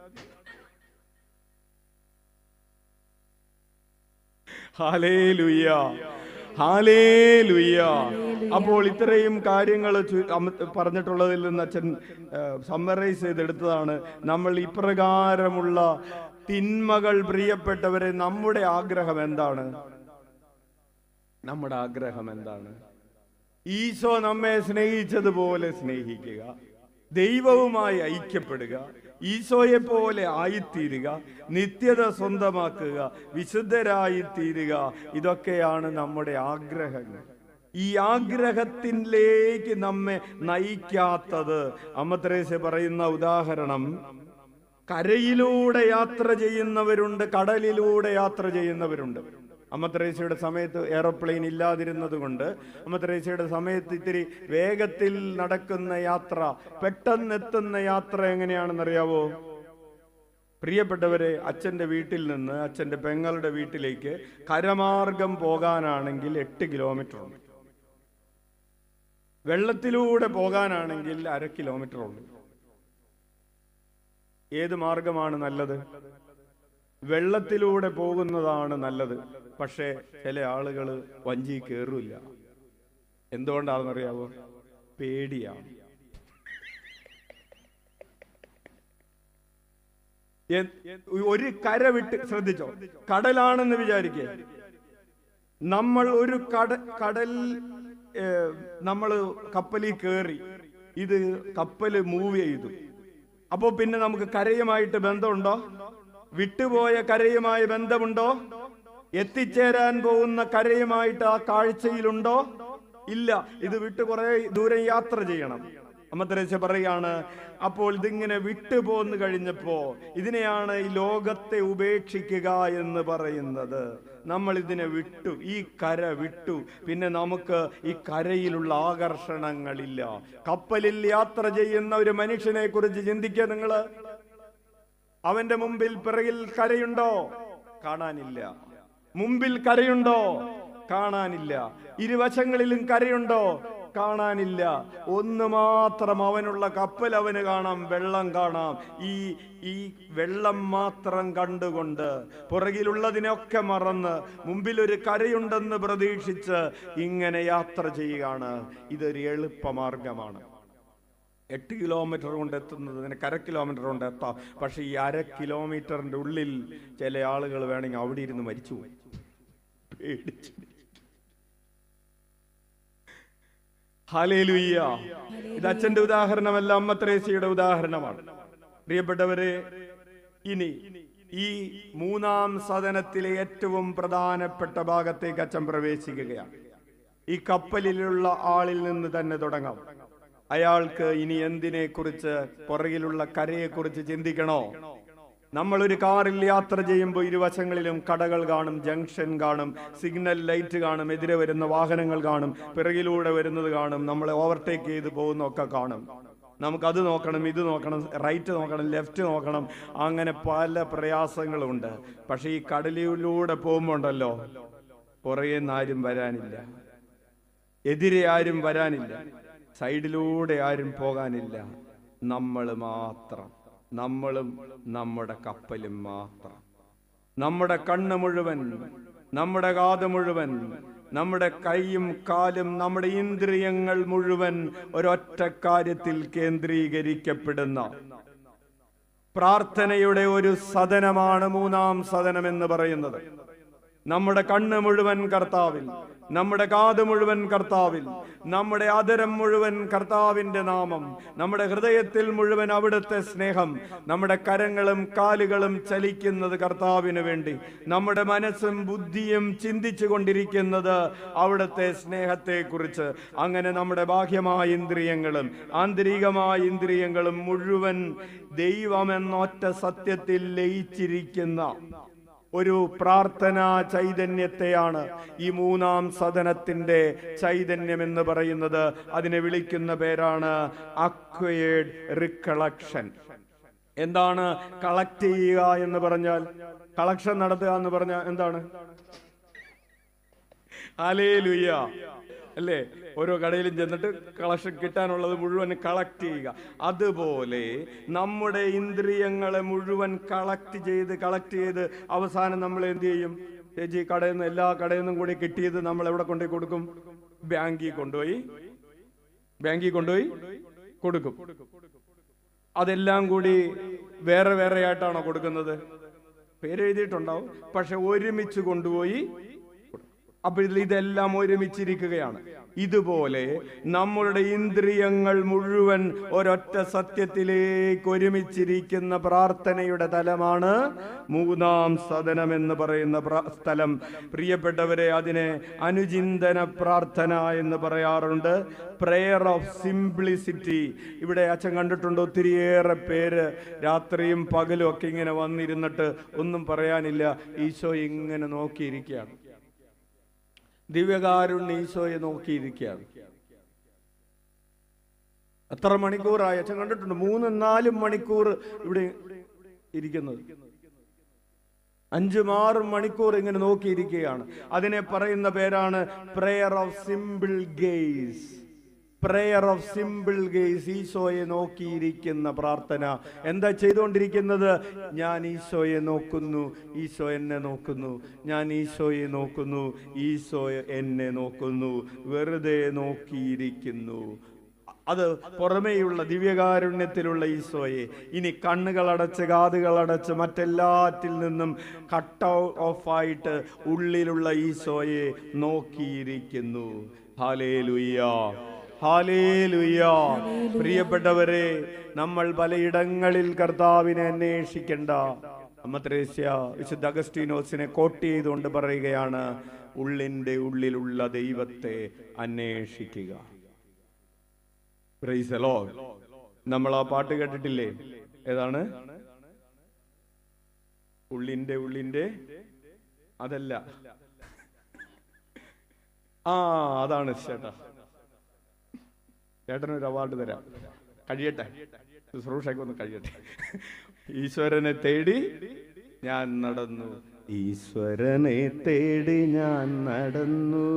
S1: ഹാലേലുയ്യ ഹാലേലുയ്യ അപ്പോൾ ഇത്രയും കാര്യങ്ങൾ പറഞ്ഞിട്ടുള്ളതിൽ നിന്ന് അച്ഛൻ സമ്മറൈസ് ചെയ്തെടുത്തതാണ് നമ്മൾ ഇപ്രകാരമുള്ള തിന്മകൾ പ്രിയപ്പെട്ടവരെ നമ്മുടെ ആഗ്രഹം എന്താണ് നമ്മുടെ ആഗ്രഹം എന്താണ് ഈശോ നമ്മെ സ്നേഹിച്ചതുപോലെ സ്നേഹിക്കുക ദൈവവുമായി ഐക്യപ്പെടുക ഈശോയെ പോലെ ആയിത്തീരുക നിത്യത സ്വന്തമാക്കുക വിശുദ്ധരായി തീരുക ഇതൊക്കെയാണ് നമ്മുടെ ആഗ്രഹങ്ങൾ ഈ ആഗ്രഹത്തിലേക്ക് നമ്മെ നയിക്കാത്തത് അമ്മത്രേസ്യ പറയുന്ന ഉദാഹരണം കരയിലൂടെ യാത്ര ചെയ്യുന്നവരുണ്ട് കടലിലൂടെ യാത്ര ചെയ്യുന്നവരുണ്ട് അമ്മത്രേസ്യയുടെ സമയത്ത് എയറോപ്ലെയിൻ ഇല്ലാതിരുന്നത് കൊണ്ട് അമ്മത്രേസ്യയുടെ സമയത്ത് ഇത്തിരി വേഗത്തിൽ നടക്കുന്ന യാത്ര പെട്ടെന്നെത്തുന്ന യാത്ര എങ്ങനെയാണെന്നറിയാവോ പ്രിയപ്പെട്ടവരെ അച്ഛൻ്റെ വീട്ടിൽ നിന്ന് അച്ഛൻ്റെ പെങ്ങളുടെ വീട്ടിലേക്ക് കരമാർഗം പോകാനാണെങ്കിൽ എട്ട് കിലോമീറ്റർ ഉണ്ട് വെള്ളത്തിലൂടെ പോകാനാണെങ്കിൽ അര കിലോമീറ്റർ ഉണ്ട് ഏത് മാർഗമാണ് നല്ലത് വെള്ളത്തിലൂടെ പോകുന്നതാണ് നല്ലത് പക്ഷേ ചില ആളുകൾ വഞ്ചി കയറില്ല എന്തുകൊണ്ടാണെന്നറിയാവോ പേടിയാണ് എ- ഒരു കര വിട്ട് ശ്രദ്ധിച്ചോ കടലാണെന്ന് വിചാരിക്കുക നമ്മൾ ഒരു കട കടൽ നമ്മൾ കപ്പലിൽ കയറി ഇത് കപ്പല് മൂവ് ചെയ്തു അപ്പോ പിന്നെ നമുക്ക് കരയുമായിട്ട് ബന്ധമുണ്ടോ വിട്ടുപോയ കരയുമായി ബന്ധമുണ്ടോ എത്തിച്ചേരാൻ പോകുന്ന കരയുമായിട്ട് ആ കാഴ്ചയിലുണ്ടോ ഇല്ല ഇത് വിട്ട് കുറെ ദൂരം യാത്ര ചെയ്യണം അമ്മത്തരേശ പറയാണ് അപ്പോൾ ഇതിങ്ങനെ വിട്ടു പോന്നു കഴിഞ്ഞപ്പോ ഇതിനെയാണ് ഈ ലോകത്തെ ഉപേക്ഷിക്കുക എന്ന് പറയുന്നത് നമ്മൾ ഇതിനെ വിട്ടു ഈ കര വിട്ടു പിന്നെ നമുക്ക് ഈ കരയിലുള്ള ആകർഷണങ്ങളില്ല കപ്പലിൽ യാത്ര ചെയ്യുന്ന ഒരു മനുഷ്യനെ കുറിച്ച് ചിന്തിക്കുക നിങ്ങള് അവന്റെ മുമ്പിൽ പിറകിൽ കരയുണ്ടോ കാണാനില്ല മുമ്പിൽ കരയുണ്ടോ കാണാനില്ല ഇരുവശങ്ങളിലും കരയുണ്ടോ കാണാനില്ല ഒന്ന് മാത്രം അവനുള്ള കപ്പൽ അവന് കാണാം വെള്ളം കാണാം ഈ ഈ വെള്ളം മാത്രം കണ്ടുകൊണ്ട് പുറകിലുള്ളതിനൊക്കെ മറന്ന് മുമ്പിൽ ഒരു കരയുണ്ടെന്ന് പ്രതീക്ഷിച്ച് ഇങ്ങനെ യാത്ര ചെയ്യുകയാണ് ഇതൊരു എളുപ്പമാർഗമാണ് എട്ട് കിലോമീറ്റർ കൊണ്ട് എത്തുന്നതിന് അര കിലോമീറ്റർ കൊണ്ട് എത്താം പക്ഷെ ഈ അര കിലോമീറ്ററിന്റെ ഉള്ളിൽ ചില ആളുകൾ വേണമെങ്കിൽ അവിടെ ഇരുന്ന് മരിച്ചു പോയി പേടിച്ച് ഹാലേലുയ്യ ഇത് അച്ഛന്റെ ഉദാഹരണമല്ല അമ്മ ത്രേസ്യയുടെ ഉദാഹരണമാണ് പ്രിയപ്പെട്ടവരെ ഇനി ഈ മൂന്നാം സദനത്തിലെ ഏറ്റവും പ്രധാനപ്പെട്ട ഭാഗത്തേക്ക് അച്ഛൻ പ്രവേശിക്കുകയാണ് ഈ കപ്പലിലുള്ള ആളിൽ നിന്ന് തന്നെ തുടങ്ങാം അയാൾക്ക് ഇനി എന്തിനെ കുറിച്ച് പുറകിലുള്ള കരയെ കുറിച്ച് ചിന്തിക്കണോ നമ്മൾ ഒരു കാറിൽ യാത്ര ചെയ്യുമ്പോൾ ഇരുവശങ്ങളിലും കടകൾ കാണും ജംഗ്ഷൻ കാണും സിഗ്നൽ ലൈറ്റ് കാണും എതിരെ വരുന്ന വാഹനങ്ങൾ കാണും പിറകിലൂടെ വരുന്നത് കാണും നമ്മളെ ഓവർടേക്ക് ചെയ്ത് പോകുന്നൊക്കെ കാണും നമുക്കത് നോക്കണം ഇത് നോക്കണം റൈറ്റ് നോക്കണം ലെഫ്റ്റ് നോക്കണം അങ്ങനെ പല പ്രയാസങ്ങളുണ്ട് പക്ഷെ ഈ കടലിലൂടെ പോകുമ്പോൾ ഉണ്ടല്ലോ പുറകെ ആരും വരാനില്ല എതിരെ ആരും വരാനില്ല സൈഡിലൂടെ ആരും പോകാനില്ല നമ്മൾ മാത്രം നമ്മളും നമ്മുടെ കപ്പലും മാത്രം നമ്മുടെ കണ്ണ് മുഴുവൻ നമ്മുടെ കാത് മുഴുവൻ നമ്മുടെ കൈയും കാലും നമ്മുടെ ഇന്ദ്രിയങ്ങൾ മുഴുവൻ ഒരൊറ്റ കാര്യത്തിൽ കേന്ദ്രീകരിക്കപ്പെടുന്ന പ്രാർത്ഥനയുടെ ഒരു സദനമാണ് മൂന്നാം സദനം എന്ന് പറയുന്നത് നമ്മുടെ കണ്ണ് മുഴുവൻ കർത്താവിൽ നമ്മുടെ കാത് മുഴുവൻ കർത്താവിൽ നമ്മുടെ അതരം മുഴുവൻ കർത്താവിന്റെ നാമം നമ്മുടെ ഹൃദയത്തിൽ മുഴുവൻ അവിടുത്തെ സ്നേഹം നമ്മുടെ കരങ്ങളും കാലുകളും ചലിക്കുന്നത് കർത്താവിന് വേണ്ടി നമ്മുടെ മനസ്സും ബുദ്ധിയും ചിന്തിച്ചു കൊണ്ടിരിക്കുന്നത് അവിടുത്തെ സ്നേഹത്തെ കുറിച്ച് അങ്ങനെ നമ്മുടെ ബാഹ്യമായ ഇന്ദ്രിയങ്ങളും ആന്തരികമായ ഇന്ദ്രിയങ്ങളും മുഴുവൻ ദൈവമെന്നൊറ്റ സത്യത്തിൽ ലയിച്ചിരിക്കുന്ന ഒരു പ്രാർത്ഥനാ ചൈതന്യത്തെയാണ് ഈ മൂന്നാം സദനത്തിന്റെ ചൈതന്യം എന്ന് പറയുന്നത് അതിനെ വിളിക്കുന്ന പേരാണ് അക്വയേഡ് റിക്കളക്ഷൻ എന്താണ് കളക്ട് ചെയ്യുക എന്ന് പറഞ്ഞാൽ കളക്ഷൻ നടത്തുക എന്ന് പറഞ്ഞാൽ എന്താണ് അലേ ലുയ്യ അല്ലേ ഓരോ കടയിലും ചെന്നിട്ട് കളക്ഷൻ കിട്ടാനുള്ളത് മുഴുവൻ കളക്ട് ചെയ്യുക അതുപോലെ നമ്മുടെ ഇന്ദ്രിയങ്ങളെ മുഴുവൻ കളക്ട് ചെയ്ത് കളക്ട് ചെയ്ത് അവസാനം നമ്മൾ എന്ത് ചെയ്യും ചേച്ചി കടയിൽ നിന്ന് എല്ലാ കടയിൽ നിന്നും കൂടി കിട്ടിയത് നമ്മൾ എവിടെ കൊണ്ടുപോയി കൊടുക്കും ബാങ്കിൽ കൊണ്ടുപോയി ബാങ്കിൽ കൊണ്ടുപോയി കൊടുക്കും അതെല്ലാം കൂടി വേറെ വേറെ ആയിട്ടാണോ കൊടുക്കുന്നത് പേരെഴുതിയിട്ടുണ്ടാവും പക്ഷെ ഒരുമിച്ച് കൊണ്ടുപോയി അപ്പോൾ ഇതിൽ ഇതെല്ലാം ഒരുമിച്ചിരിക്കുകയാണ് ഇതുപോലെ നമ്മളുടെ ഇന്ദ്രിയങ്ങൾ മുഴുവൻ ഒരൊറ്റ സത്യത്തിലേക്ക് ഒരുമിച്ചിരിക്കുന്ന പ്രാർത്ഥനയുടെ തലമാണ് മൂന്നാം സദനം എന്ന് പറയുന്ന പ്ര- സ്ഥലം പ്രിയപ്പെട്ടവരെ അതിനെ അനുചിന്തന പ്രാർത്ഥന എന്ന് പറയാറുണ്ട് പ്രെയർ ഓഫ് സിംപ്ലിസിറ്റി ഇവിടെ അച്ഛൻ കണ്ടിട്ടുണ്ട് ഒത്തിരിയേറെ പേര് രാത്രിയും പകലും ഒക്കെ ഇങ്ങനെ വന്നിരുന്നിട്ട് ഒന്നും പറയാനില്ല ഈശോ ഇങ്ങനെ നോക്കിയിരിക്കുകയാണ് ദിവ്യകാരുണ്യ ഈശോയെ നോക്കിയിരിക്കുകയാണ് എത്ര മണിക്കൂറായി അച്ഛൻ കണ്ടിട്ടുണ്ട് മൂന്നും നാലും മണിക്കൂർ ഇവിടെ ഇരിക്കുന്നത് അഞ്ചും ആറും മണിക്കൂർ ഇങ്ങനെ നോക്കിയിരിക്കുകയാണ് അതിനെ പറയുന്ന പേരാണ് prayer of simple gaze prayer of simple gaze ഈശോയെ നോക്കിയിരിക്കുന്ന പ്രാർത്ഥന എന്താ ചെയ്തുകൊണ്ടിരിക്കുന്നത് ഞാൻ ഈശോയെ നോക്കുന്നു ഈശോ എന്നെ നോക്കുന്നു ഞാൻ ഈശോയെ നോക്കുന്നു ഈശോ എന്നെ നോക്കുന്നു വെറുതെ നോക്കിയിരിക്കുന്നു അത് പുറമേയുള്ള ദിവ്യകാരുണ്യത്തിലുള്ള ഈശോയെ ഇനി കണ്ണുകൾ അടച്ച് കാതുകൾ അടച്ച് മറ്റെല്ലാറ്റിൽ നിന്നും കട്ട് ഓഫ് ആയിട്ട് ഉള്ളിലുള്ള ഈശോയെ നോക്കിയിരിക്കുന്നു ഹാലേ ലുയ്യ ഹാലേ ലുയ്യ പ്രിയപ്പെട്ടവരെ നമ്മൾ പലയിടങ്ങളിൽ കർത്താവിനെ അന്വേഷിക്കേണ്ട അമ്മ ത്രേസ്യ വിശുദ്ധ അഗസ്റ്റീനോസിനെ കോട്ട് ചെയ്തുകൊണ്ട് പറയുകയാണ് ഉള്ളിൻ്റെ ഉള്ളിലുള്ള ദൈവത്തെ അന്വേഷിക്കുക Praise the Lord. നമ്മൾ ആ പാട്ട് കേട്ടിട്ടില്ലേ ഏതാണ് ഉള്ളിന്റെ ഉള്ളിന്റെ അതല്ല ആ അതാണ് ചേട്ടാ ചേട്ടനൊരു അവാർഡ് തരാം കഴിയട്ടെ ശുശ്രൂഷയ്ക്ക് ഒന്ന് കഴിയട്ടെ ഈശ്വരനെ തേടി ഞാൻ നടന്നു ഈശ്വരനെ തേടി ഞാൻ നടന്നു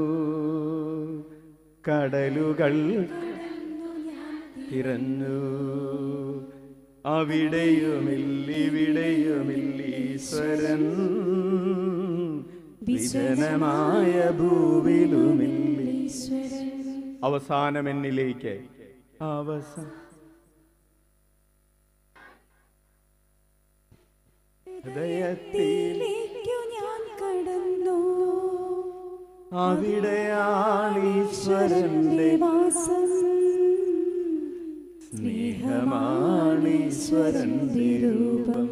S1: കടലുകൾ തിരഞ്ഞു അവിടെയുമില്ലിവിടെയുമില്ലീശ്വരൻ വിജനമായ ഭൂവിലുമില്ലി
S2: ഈശ്വരൻ
S1: അവസാനം എന്നിലേക്ക് അവസാന ഹൃദയത്തിൽ
S2: ത്തിലേക്കു ഞാൻ കടന്നു
S1: അവിടെയാണ് ഈശ്വരന്റെ
S2: വാസം
S1: സ്നേഹമാണ് ഈശ്വരന്റെ രൂപം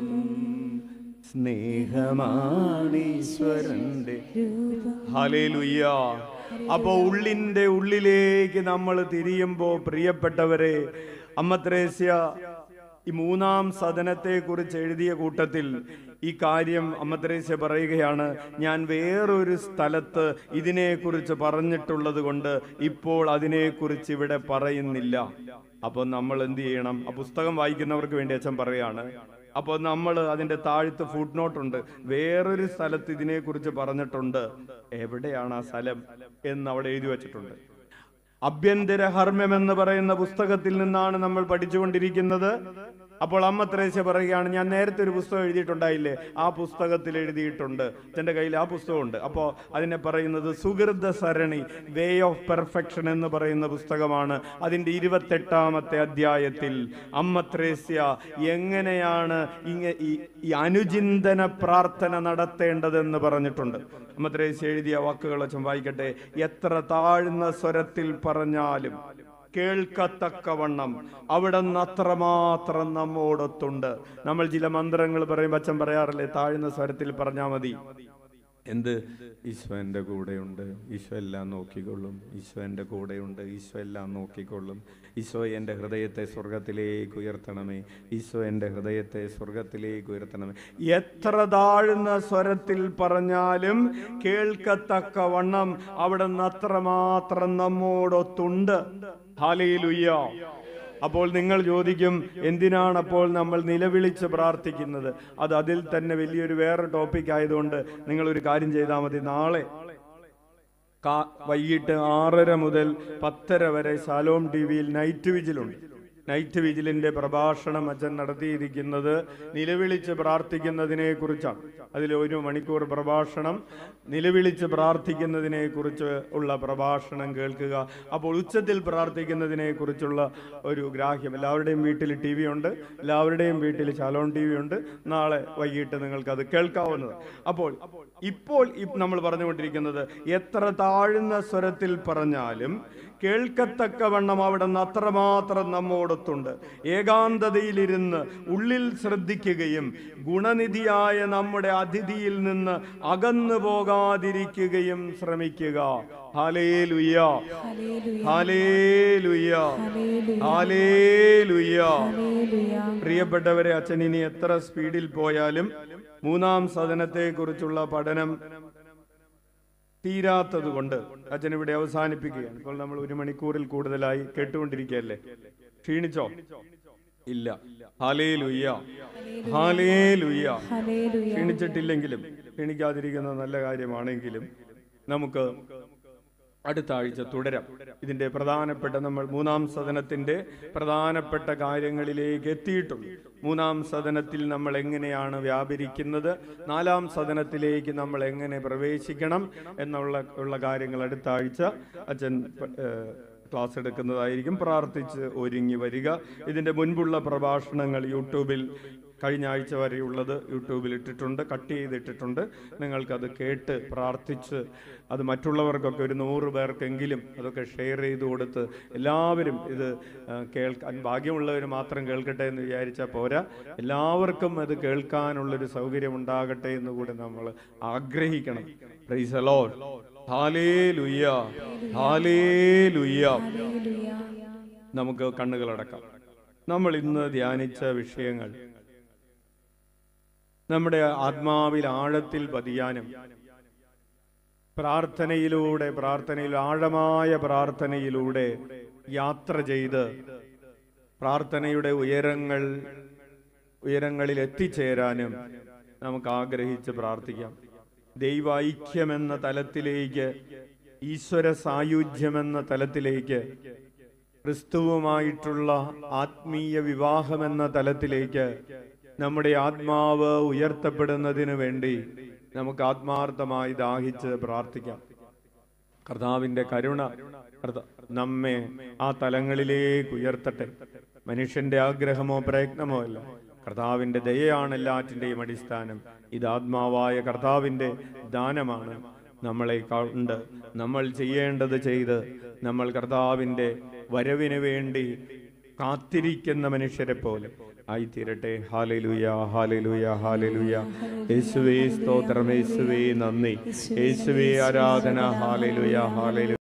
S1: സ്നേഹമാണ് ഈശ്വരന്റെ
S2: രൂപം
S1: ഹല്ലേലൂയ അപ്പൊ ഉള്ളിന്റെ ഉള്ളിലേക്ക് നമ്മൾ തിരിയുമ്പോ പ്രിയപ്പെട്ടവരെ അമ്മ ത്രേസ്യ ഈ മൂന്നാം സദനത്തെ കുറിച്ച് എഴുതിയ കൂട്ടത്തിൽ ഈ കാര്യം അമ്മ ത്രേസ്യ പറയുകയാണ് ഞാൻ വേറൊരു സ്ഥലത്ത് ഇതിനെക്കുറിച്ച് പറഞ്ഞിട്ടുള്ളത് കൊണ്ട് ഇപ്പോൾ അതിനെക്കുറിച്ച് ഇവിടെ പറയുന്നില്ല അപ്പൊ നമ്മൾ എന്ത് ചെയ്യണം ആ പുസ്തകം വായിക്കുന്നവർക്ക് വേണ്ടി അച്ഛൻ പറയാണ് അപ്പോൾ നമ്മൾ അതിന്റെ താഴത്ത് ഫുഡ് നോട്ട് ഉണ്ട് വേറൊരു സ്ഥലത്ത് ഇതിനെക്കുറിച്ച് പറഞ്ഞിട്ടുണ്ട് എവിടെയാണ് ആ സ്ഥലം എന്ന് അവിടെ എഴുതി വെച്ചിട്ടുണ്ട് അഭ്യന്തര ഹർമ്മ്യം എന്ന് പറയുന്ന പുസ്തകത്തിൽ നിന്നാണ് നമ്മൾ പഠിച്ചുകൊണ്ടിരിക്കുന്നത് അപ്പോൾ അമ്മ ത്രേസ്യ പറയുകയാണ് ഞാൻ നേരത്തെ ഒരു പുസ്തകം എഴുതിയിട്ടുണ്ടായില്ലേ ആ പുസ്തകത്തിൽ എഴുതിയിട്ടുണ്ട് എന്റെ കയ്യിൽ ആ പുസ്തകമുണ്ട് അപ്പോൾ അതിനെ പറയുന്നത് സുഹൃത സരണി വേ ഓഫ് പെർഫെക്ഷൻ എന്ന് പറയുന്ന പുസ്തകമാണ് അതിന്റെ ഇരുപത്തെട്ടാമത്തെ അധ്യായത്തിൽ അമ്മ ത്രേസ്യ എങ്ങനെയാണ് ഇങ്ങ ഈ ഈ അനുചിന്തന പ്രാർത്ഥന നടത്തേണ്ടതെന്ന് പറഞ്ഞിട്ടുണ്ട് അമ്മ ത്രേസ്യ എഴുതിയ വാക്കുകൾ അച്ഛൻ വായിക്കട്ടെ എത്ര താഴ്ന്ന സ്വരത്തിൽ പറഞ്ഞാലും കേൾക്കത്തക്കവണ്ണം അവിടെ നിന്ന് അത്രമാത്രം നമ്മോടൊത്തുണ്ട് നമ്മൾ ചില മന്ത്രങ്ങൾ പറയുമ്പോൾ അച്ഛൻ പറയാറില്ലേ താഴ്ന്ന സ്വരത്തിൽ പറഞ്ഞാൽ മതി എന്ത് ഈശോ എൻ്റെ കൂടെയുണ്ട് ഈശോ എല്ലാം നോക്കിക്കൊള്ളും ഈശോ എൻ്റെ കൂടെയുണ്ട് ഈശോ എല്ലാം നോക്കിക്കൊള്ളും ഈശോ എൻ്റെ ഹൃദയത്തെ സ്വർഗത്തിലേക്ക് ഉയർത്തണമേ ഈശോ എൻ്റെ ഹൃദയത്തെ സ്വർഗത്തിലേക്ക് ഉയർത്തണമേ എത്ര താഴ്ന്ന സ്വരത്തിൽ പറഞ്ഞാലും കേൾക്കത്തക്ക വണ്ണം അവിടെ നിന്ന് അത്രമാത്രം നമ്മോടൊത്തുണ്ട് ഹാലയിലുയ്യ അപ്പോൾ നിങ്ങൾ ചോദിക്കും എന്തിനാണ് അപ്പോൾ നമ്മൾ നിലവിളിച്ച് പ്രാർത്ഥിക്കുന്നത് അത് അതിൽ തന്നെ വലിയൊരു വേറെ ടോപ്പിക് ആയതുകൊണ്ട് നിങ്ങൾ ഒരു കാര്യം ചെയ്താൽ മതി നാളെ കാ- വൈകിട്ട് ആറര മുതൽ പത്തര വരെ ശാലോം ടി വിയിൽ നൈറ്റ് വിജിലുണ്ട് നൈറ്റ് വിജിലിന്റെ പ്രഭാഷണം അച്ഛൻ നടത്തിയിരിക്കുന്നത് നിലവിളിച്ച് പ്രാർത്ഥിക്കുന്നതിനെ കുറിച്ചാണ് അതിൽ ഒരു മണിക്കൂർ പ്രഭാഷണം നിലവിളിച്ച് പ്രാർത്ഥിക്കുന്നതിനെ കുറിച്ച് ഉള്ള പ്രഭാഷണം കേൾക്കുക അപ്പോൾ ഉച്ചത്തിൽ പ്രാർത്ഥിക്കുന്നതിനെ കുറിച്ചുള്ള ഒരു ഗ്രാഹ്യം എല്ലാവരുടെയും വീട്ടിൽ ടി വി ഉണ്ട് എല്ലാവരുടെയും വീട്ടിൽ ശാലോൺ ടി വി ഉണ്ട് നാളെ വൈകിട്ട് നിങ്ങൾക്ക് അത് കേൾക്കാവുന്നത് അപ്പോൾ ഇപ്പോൾ ഇ- നമ്മൾ പറഞ്ഞുകൊണ്ടിരിക്കുന്നത് എത്ര താഴ്ന്ന സ്വരത്തിൽ പറഞ്ഞാലും കേൾക്കത്തക്കവണ്ണം അവിടെ നിന്ന് അത്രമാത്രം നമ്മോടൊത്തുണ്ട് ഏകാന്തതയിലിരുന്ന് ഉള്ളിൽ ശ്രദ്ധിക്കുകയും ഗുണനിധിയായ നമ്മുടെ അതിഥിയിൽ നിന്ന് അകന്നു പോകാതിരിക്കുകയും ശ്രമിക്കുക hallelujah
S2: hallelujah
S1: hallelujah
S2: hallelujah
S1: hallelujah
S2: hallelujah
S1: പ്രിയപ്പെട്ടവരെ അച്ഛൻ ഇനി എത്ര സ്പീഡിൽ പോയാലും മൂന്നാം സദനത്തെ കുറിച്ചുള്ള പഠനം തീരാത്തത് കൊണ്ട് അച്ഛൻ ഇവിടെ അവസാനിപ്പിക്കുകയാണ് ഇപ്പോൾ നമ്മൾ ഒരു മണിക്കൂറിൽ കൂടുതലായി കേട്ടുകൊണ്ടിരിക്കുകയല്ലേ ക്ഷീണിച്ചോ ഇല്ല ഹാലേ ലുയ്യ ഹാലേ ലുയ്യ
S2: ഹല്ലേലൂയ
S1: ക്ഷീണിച്ചിട്ടില്ലെങ്കിലും ക്ഷീണിക്കാതിരിക്കുന്നത് നല്ല കാര്യമാണെങ്കിലും നമുക്ക് അടുത്ത ആഴ്ച തുടരാം ഇതിന്റെ പ്രധാനപ്പെട്ട നമ്മൾ മൂന്നാം സദനത്തിന്റെ പ്രധാനപ്പെട്ട കാര്യങ്ങളിലേക്ക് എത്തിയിട്ടുണ്ട് മൂന്നാം സദനത്തിൽ നമ്മൾ എങ്ങനെയാണ് വ്യാപരിക്കുന്നത് നാലാം സദനത്തിലേക്ക് നമ്മൾ എങ്ങനെ പ്രവേശിക്കണം എന്നുള്ള ഉള്ള കാര്യങ്ങൾ അടുത്ത ആഴ്ച അച്ഛൻ ഏഹ്, ക്ലാസ് എടുക്കുന്നതായിരിക്കും പ്രാർത്ഥിച്ച് ഒരുങ്ങി വരിക ഇതിന്റെ മുൻപുള്ള പ്രഭാഷണങ്ങൾ യൂട്യൂബിൽ കഴിഞ്ഞ ആഴ്ച വരെയുള്ളത് യൂട്യൂബിൽ ഇട്ടിട്ടുണ്ട് കട്ട് ചെയ്തിട്ടിട്ടുണ്ട് നിങ്ങൾക്കത് കേട്ട് പ്രാർത്ഥിച്ച് അത് മറ്റുള്ളവർക്കൊക്കെ ഒരു നൂറ് പേർക്കെങ്കിലും അതൊക്കെ ഷെയർ ചെയ്ത് കൊടുത്ത് എല്ലാവരും ഇത് ആ, കേൾക്കാൻ ഭാഗ്യമുള്ളവർ മാത്രം കേൾക്കട്ടെ എന്ന് വിചാരിച്ചാൽ പോരാ എല്ലാവർക്കും അത് കേൾക്കാനുള്ളൊരു സൗകര്യം ഉണ്ടാകട്ടെ എന്ന് കൂടെ നമ്മൾ ആഗ്രഹിക്കണം പ്രൈസ് അലോൾ ഹാലേ ലുയ്യ ഹാലേ ലുയ്യ
S2: ഹല്ലേലൂയ
S1: നമുക്ക് കണ്ണുകളടക്കാം നമ്മൾ ഇന്ന് ധ്യാനിച്ച വിഷയങ്ങൾ നമ്മുടെ ആത്മാവിൽ ആഴത്തിൽ പതിയാനും പ്രാർത്ഥനയിലൂടെ പ്രാർത്ഥനയിൽ ആഴമായ പ്രാർത്ഥനയിലൂടെ യാത്ര ചെയ്ത് പ്രാർത്ഥനയുടെ ഉയരങ്ങൾ ഉയരങ്ങളിൽ എത്തിച്ചേരാനും നമുക്ക് ആഗ്രഹിച്ച് പ്രാർത്ഥിക്കാം ദൈവൈക്യമെന്ന തലത്തിലേക്ക് ഈശ്വര സായുജ്യമെന്ന തലത്തിലേക്ക് ക്രിസ്തുവുമായിട്ടുള്ള ആത്മീയ വിവാഹമെന്ന തലത്തിലേക്ക് നമ്മുടെ ആത്മാവ് ഉയർത്തപ്പെടുന്നതിന് വേണ്ടി നമുക്ക് ആത്മാർത്ഥമായി ദാഹിച്ച് പ്രാർത്ഥിക്കാം കർത്താവിന്റെ കരുണ കർത്ത- നമ്മെ ആ തലങ്ങളിലേക്ക് ഉയർത്തട്ടെ മനുഷ്യന്റെ ആഗ്രഹമോ പ്രയത്നമോ അല്ല കർത്താവിന്റെ ദയയാണ് എല്ലാറ്റിന്റെയും അടിസ്ഥാനം ഇത് ആത്മാവായ കർത്താവിന്റെ ദാനമാണ് നമ്മളെ കണ്ട് നമ്മൾ ചെയ്യേണ്ടത് ചെയ്ത് നമ്മൾ കർത്താവിന്റെ വരവിന് വേണ്ടി കാത്തിരിക്കുന്ന മനുഷ്യരെ പോലെ ആയിത്തീരട്ടെ ഹാലലുയ ഹാലലുയ ഹാലലുയ യേശുവേ സ്തോത്രം യേശുവേ നന്ദി യേശുവേ ആരാധന ഹാലലുയ ഹാലലു